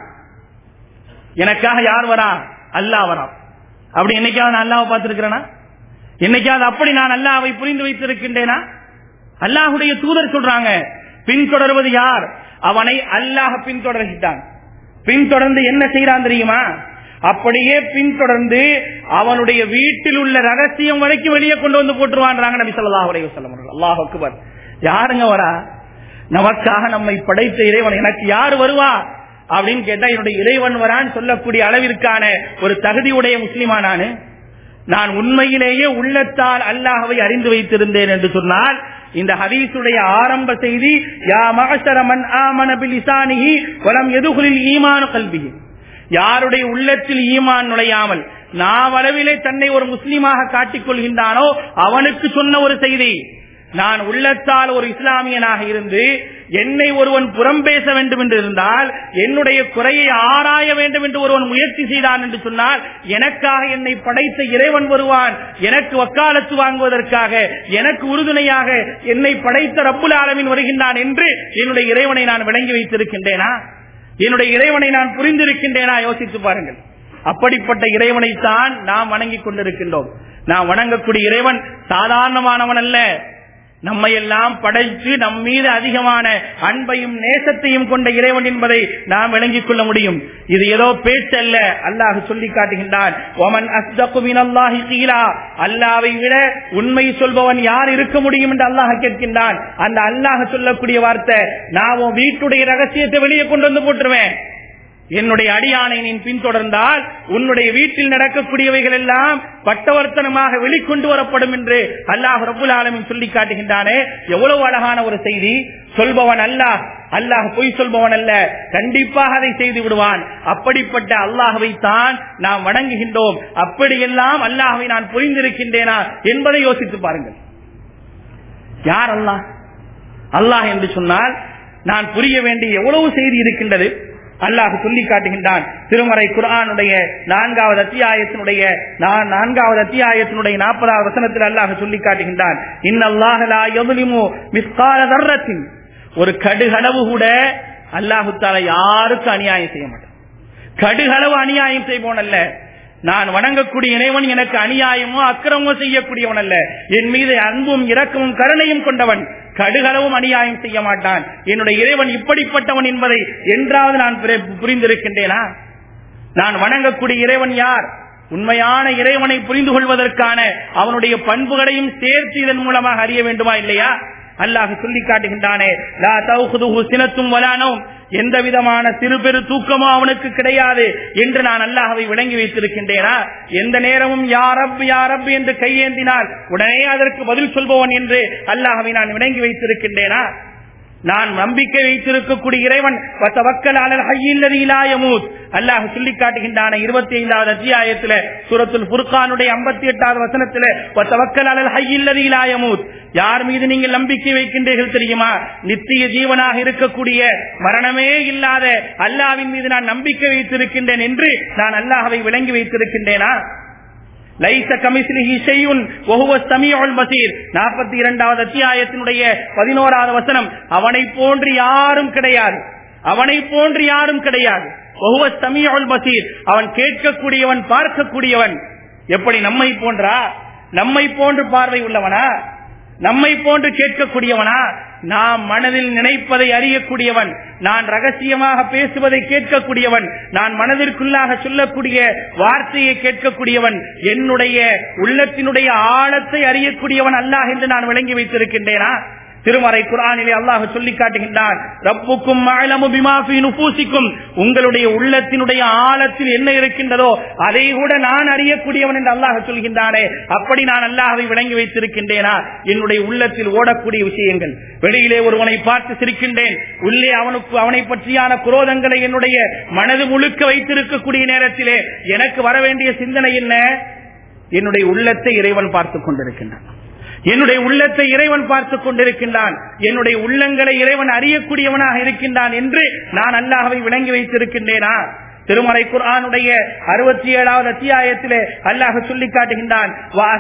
Speaker 2: எனக்காக யார் வரா அல்லாஹ் வரா அப்படி என்னைக்காவது நான் அல்லாவை பார்த்திருக்கிறேனா என்னைக்காவது அப்படி நான் அல்லாவை புரிந்து வைத்திருக்கின்றேனா அல்லாஹுடைய தூதர் சொல்றாங்க பின்தொடர்வது யார் அவனை அல்லாஹ் பின்தொடர்கின்றான் பின்தொடர்ந்து என்ன செய்யறான் தெரியுமா அப்படியே பின்தொடர்ந்து அவனுடைய வீட்டில் உள்ள ரகசியம் வரைக்கும் வெளியே கொண்டு வந்து போட்டுருவான்றாங்க நபி சொல்லா உடைய சொல்லம் அல்லாஹ் அக்பர் யாருங்க வரா நமக்காக நம்மை படைத்த இறைவன் எனக்கு யார் வருவா அப்படின்னு கேட்டா என்னுடைய இறைவன் வரான்னு சொல்லக்கூடிய அளவிற்கான ஒரு தகுதியுடைய முஸ்லிமா நானு நான் உண்மையிலேயே உள்ளத்தால் அல்லாஹவை அறிந்து வைத்திருந்தேன் என்று சொன்னால் இந்த ஹதீசுடைய ஆரம்ப செய்தி யா மகசரமன் ஆமன பிலிசானிஹி வலம் எதுகுலில் ஈமான கல்வி யாருடைய உள்ளத்தில் ஈமான் நுழையாமல் நாவளவிலே தன்னை ஒரு முஸ்லீமாக காட்டிக் கொள்கின்றானோ அவனுக்கு சொன்ன ஒரு செய்தி நான் உள்ளத்தால் ஒரு இஸ்லாமியனாக இருந்து என்னை ஒருவன் புறம் பேச வேண்டும் என்று இருந்தால் என்னுடைய குறையை ஆராய வேண்டும் என்று ஒருவன் முயற்சி செய்தான் என்று சொன்னால் எனக்காக என்னை படைத்த இறைவன் வருவான் எனக்கு வக்காலத்து வாங்குவதற்காக எனக்கு உறுதுணையாக என்னை படைத்த ரப்புல் ஆலமின் வருகின்றான் என்று என்னுடைய இறைவனை நான் விளங்கி வைத்திருக்கின்றேனா என்னுடைய இறைவனை நான் புரிந்திருக்கின்றேனா யோசித்து பாருங்கள் அப்படிப்பட்ட இறைவனைத்தான் நாம் வணங்கிக் கொண்டிருக்கின்றோம் நாம் வணங்கக்கூடிய இறைவன் சாதாரணமானவன் அல்ல நம்மை எல்லாம் படைத்து நம் மீது அதிகமான அன்பையும் நேசத்தையும் கொண்ட இறைவன் என்பதை நாம் விளங்கிக் கொள்ள முடியும் இது ஏதோ பேச்சல்ல அல்லாஹ் சொல்லி காட்டுகின்றான் ஒமன் அல்லாஹி கீழா அல்லாவை விட உண்மை சொல்பவன் யார் இருக்க முடியும் என்று அல்லாஹ் கேட்கின்றான் அந்த அல்லாஹ் சொல்லக்கூடிய வார்த்தை நான் உன் வீட்டுடைய ரகசியத்தை வெளியே கொண்டு வந்து போட்டுருவேன் என்னுடைய அடியானை நீ பின்தொடர்ந்தால் உன்னுடைய வீட்டில் நடக்கக்கூடியவைகள் எல்லாம் பட்டவர்த்தனமாக வெளிக்கொண்டு வரப்படும் என்று அல்லாஹ் ரபுல் ஆலமின் சொல்லி காட்டுகின்றானே எவ்வளவு அழகான ஒரு செய்தி சொல்பவன் அல்லாஹ் அல்லாஹ் பொய் சொல்பவன் அல்ல கண்டிப்பாக அதை செய்து விடுவான் அப்படிப்பட்ட அல்லாஹவை தான் நாம் வணங்குகின்றோம் அப்படியெல்லாம் அல்லாஹவை நான் புரிந்திருக்கின்றேனா என்பதை யோசித்து பாருங்கள் யார் அல்லாஹ் அல்லாஹ் என்று சொன்னால் நான் புரிய வேண்டிய எவ்வளவு செய்தி இருக்கின்றது அல்லாஹ் சொல்லி காட்டுகின்றான் திருமறை குரானுடைய நான்காவது அத்தியாயத்தினுடைய நான்காவது அத்தியாயத்தினுடைய நாற்பதாவது வசனத்தில் அல்லாஹ் சொல்லி காட்டுகின்றான் இன்னல்லாஹின் ஒரு கடுகளவு கூட அல்லாஹு தால யாருக்கு அநியாயம் செய்ய மாட்டான் கடுகளவு அநியாயம் செய்வோன் அல்ல நான் வணங்கக்கூடிய இறைவன் எனக்கு அநியாயமோ அக்கிரமோ செய்யக்கூடியவன் அல்ல என் மீது அன்பும் இரக்கமும் கருணையும் கொண்டவன் கடுகளவும் அநியாயம் செய்ய மாட்டான் என்னுடைய இறைவன் இப்படிப்பட்டவன் என்பதை என்றாவது நான் புரிந்திருக்கின்றேனா நான் வணங்கக்கூடிய இறைவன் யார் உண்மையான இறைவனை புரிந்து கொள்வதற்கான அவனுடைய பண்புகளையும் சேர்த்து இதன் மூலமாக அறிய வேண்டுமா இல்லையா அல்லாஹ் சொல்லி காட்டுகின்றானே சினத்தும் வலானோ எந்த விதமான சிறு பெரு தூக்கமோ அவனுக்கு கிடையாது என்று நான் அல்லாஹவை விளங்கி வைத்திருக்கின்றேனா எந்த நேரமும் யாரப் யாரப் என்று கையேந்தினால் உடனே அதற்கு பதில் சொல்பவன் என்று அல்லாஹவை நான் விளங்கி வைத்திருக்கின்றேனா நான் நம்பிக்கை வைத்திருக்கக்கூடிய இறைவன் அல்லாஹ் சொல்லி காட்டுகின்றான இருபத்தி ஐந்தாவது அத்தியாயத்துல சூரத்துல் புர்கானுடைய ஐம்பத்தி எட்டாவது வசனத்துல யார் மீது நீங்கள் நம்பிக்கை வைக்கின்றீர்கள் தெரியுமா நித்திய ஜீவனாக இருக்கக்கூடிய மரணமே இல்லாத அல்லாவின் மீது நான் நம்பிக்கை வைத்திருக்கின்றேன் என்று நான் அல்லாஹவை விளங்கி வைத்திருக்கின்றேனா லைச கமிஸ்லிஹி ஷையுன் வஹுவ ஸமீஉல் பஸீர் 42வது அத்தியாயத்தினுடைய 11வது வசனம் அவனை போன்று யாரும் கிடையாது அவனை போன்று யாரும் கிடையாது வஹுவ ஸமீஉல் பஸீர் அவன் கேட்கக்கூடியவன் பார்க்கக்கூடியவன் எப்படி நம்மை போன்றா நம்மை போன்று பார்வை உள்ளவனா நம்மை போன்று கேட்கக்கூடியவனா நாம் மனதில் நினைப்பதை அறியக்கூடியவன் நான் ரகசியமாக பேசுவதை கேட்கக்கூடியவன் நான் மனதிற்குள்ளாக சொல்லக்கூடிய வார்த்தையை கேட்கக்கூடியவன் என்னுடைய உள்ளத்தினுடைய ஆழத்தை அறியக்கூடியவன் அல்லாஹ் என்று நான் விளங்கி வைத்திருக்கின்றேனா திருமறை குரானிலே அல்லாஹ் சொல்லி காட்டுகின்றான் ரப்புக்கும் அலமு பிமாஃபி நுபூசிக்கும் உங்களுடைய உள்ளத்தினுடைய ஆழத்தில் என்ன இருக்கின்றதோ அதை கூட நான் அறியக்கூடியவன் என்று அல்லாஹ் சொல்கின்றானே அப்படி நான் அல்லாஹை விளங்கி வைத்திருக்கின்றேனா என்னுடைய உள்ளத்தில் ஓடக்கூடிய விஷயங்கள் வெளியிலே ஒருவனை பார்த்து சிரிக்கின்றேன் உள்ளே அவனுக்கு அவனை பற்றியான குரோதங்களை என்னுடைய மனது முழுக்க வைத்திருக்கக்கூடிய நேரத்திலே எனக்கு வர வேண்டிய சிந்தனை என்ன என்னுடைய உள்ளத்தை இறைவன் பார்த்துக் கொண்டிருக்கின்றான் என்னுடைய உள்ளத்தை இறைவன் பார்த்துக் கொண்டிருக்கின்றான் என்னுடைய உள்ளங்களை இறைவன் அறியக்கூடியவனாக இருக்கின்றான் என்று நான் அல்லாஹவை விளங்கி வைத்திருக்கின்றேனா திருமறை குர்ஆனுடைய அறுபத்தி ஏழாவது அத்தியாயத்திலே அல்லாஹ் சொல்லி காட்டுகின்றான்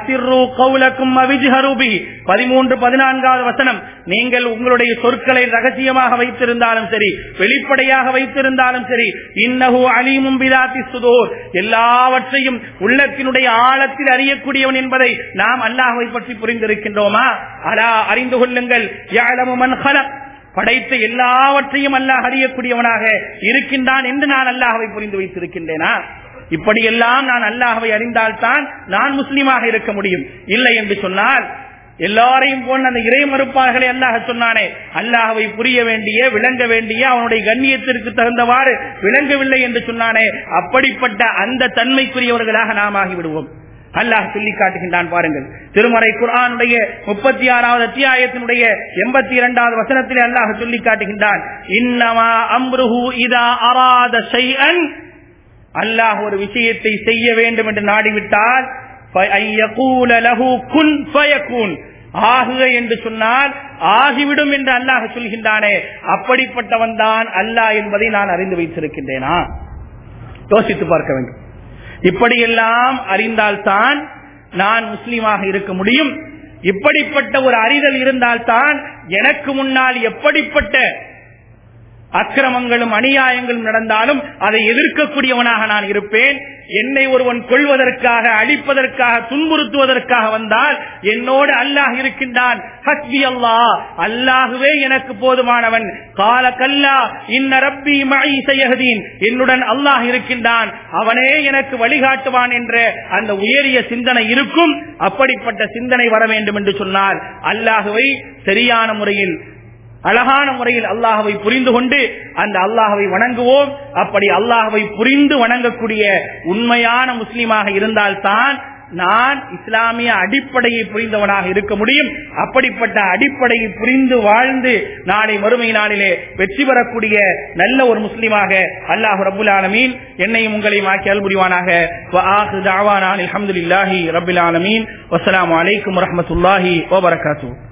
Speaker 2: பதிமூன்று பதினான்காவது வசனம் நீங்கள் உங்களுடைய சொற்களை ரகசியமாக வைத்திருந்தாலும் சரி வெளிப்படையாக வைத்திருந்தாலும் சரி இன்னஹு அலீமும் பிதாத்தி சுதோர் எல்லாவற்றையும் உள்ளத்தினுடைய ஆழத்தில் அறியக்கூடியவன் என்பதை நாம் அல்லாஹை பற்றி புரிந்திருக்கின்றோமா அலா அறிந்து கொள்ளுங்கள் யாழமு மன் ஹலக் படைத்த எல்லாவற்றையும் அல்லாஹ் அறியக்கூடியவனாக இருக்கின்றான் என்று நான் அல்லாஹவை புரிந்து வைத்திருக்கின்றேனா இப்படியெல்லாம் நான் அல்லாஹவை அறிந்தால்தான் நான் முஸ்லீமாக இருக்க முடியும் இல்லை என்று சொன்னால் எல்லாரையும் போன்ற அந்த இறை மறுப்பார்களை அல்லாஹ் சொன்னானே அல்லாஹவை புரிய வேண்டிய விளங்க வேண்டிய அவனுடைய கண்ணியத்திற்கு தகுந்தவாறு விளங்கவில்லை என்று சொன்னானே அப்படிப்பட்ட அந்த தன்மைக்குரியவர்களாக நாம் ஆகிவிடுவோம் அல்லாஹ் சொல்லி காட்டுகின்றான் பாருங்கள் திருமறை குரானுடைய முப்பத்தி ஆறாவது அத்தியாயத்தினுடைய எண்பத்தி இரண்டாவது வசனத்திலே அல்லாஹ் சொல்லி காட்டுகின்றான் இன்னமா அம்ருஹு இதா அராத ஷைஅன் அல்லாஹ் ஒரு விஷயத்தை செய்ய வேண்டும் என்று நாடிவிட்டால் ஆகுக என்று சொன்னால் ஆகிவிடும் என்று அல்லாஹ் சொல்கின்றானே அப்படிப்பட்டவன் தான் அல்லாஹ் என்பதை நான் அறிந்து வைத்திருக்கின்றேனா யோசித்து பார்க்க வேண்டும் இப்படியெல்லாம் அறிந்தால்தான் நான் முஸ்லீமாக இருக்க முடியும் இப்படிப்பட்ட ஒரு அறிதல் இருந்தால்தான் எனக்கு முன்னால் எப்படிப்பட்ட அக்கிரமங்களும் அநியாயங்களும் நடந்தாலும் அதை எதிர்க்கக்கூடியவனாக நான் இருப்பேன் என்னை ஒருவன் கொள்வதற்காக அழிப்பதற்காக துன்புறுத்துவதற்காக வந்தால் என்னோடு அல்லாஹ் இருக்கின்றான் ஹஸ்பி அல்லாஹ் அல்லாஹுவே எனக்கு போதுமானவன் கால கல்லா இன்ன ரப்பி மழை செய்யகதீன் என்னுடன் அல்லாஹ் இருக்கின்றான் அவனே எனக்கு வழிகாட்டுவான் என்ற அந்த உயரிய சிந்தனை இருக்கும் அப்படிப்பட்ட சிந்தனை வர வேண்டும் என்று சொன்னால் அல்லாஹுவை சரியான முறையில் அழகான முறையில் அல்லாஹவை புரிந்து கொண்டு அந்த அல்லாஹவை வணங்குவோம் அப்படி அல்லாஹவை புரிந்து வணங்கக்கூடிய உண்மையான முஸ்லீமாக இருந்தால்தான் நான் இஸ்லாமிய அடிப்படையை புரிந்தவனாக இருக்க முடியும் அப்படிப்பட்ட அடிப்படையை புரிந்து வாழ்ந்து நாளை மறுமை நாளிலே வெற்றி பெறக்கூடிய நல்ல ஒரு முஸ்லீமாக அல்லாஹு ரபுல் ஆலமீன் என்னையும் உங்களையும் ஆக்கி அல்புரிவானாக அலமதுல்லாஹி ரபுல் ஆலமீன் வசலாம் அலைக்கும் வரமத்துல்லாஹி வபரகாத்தூ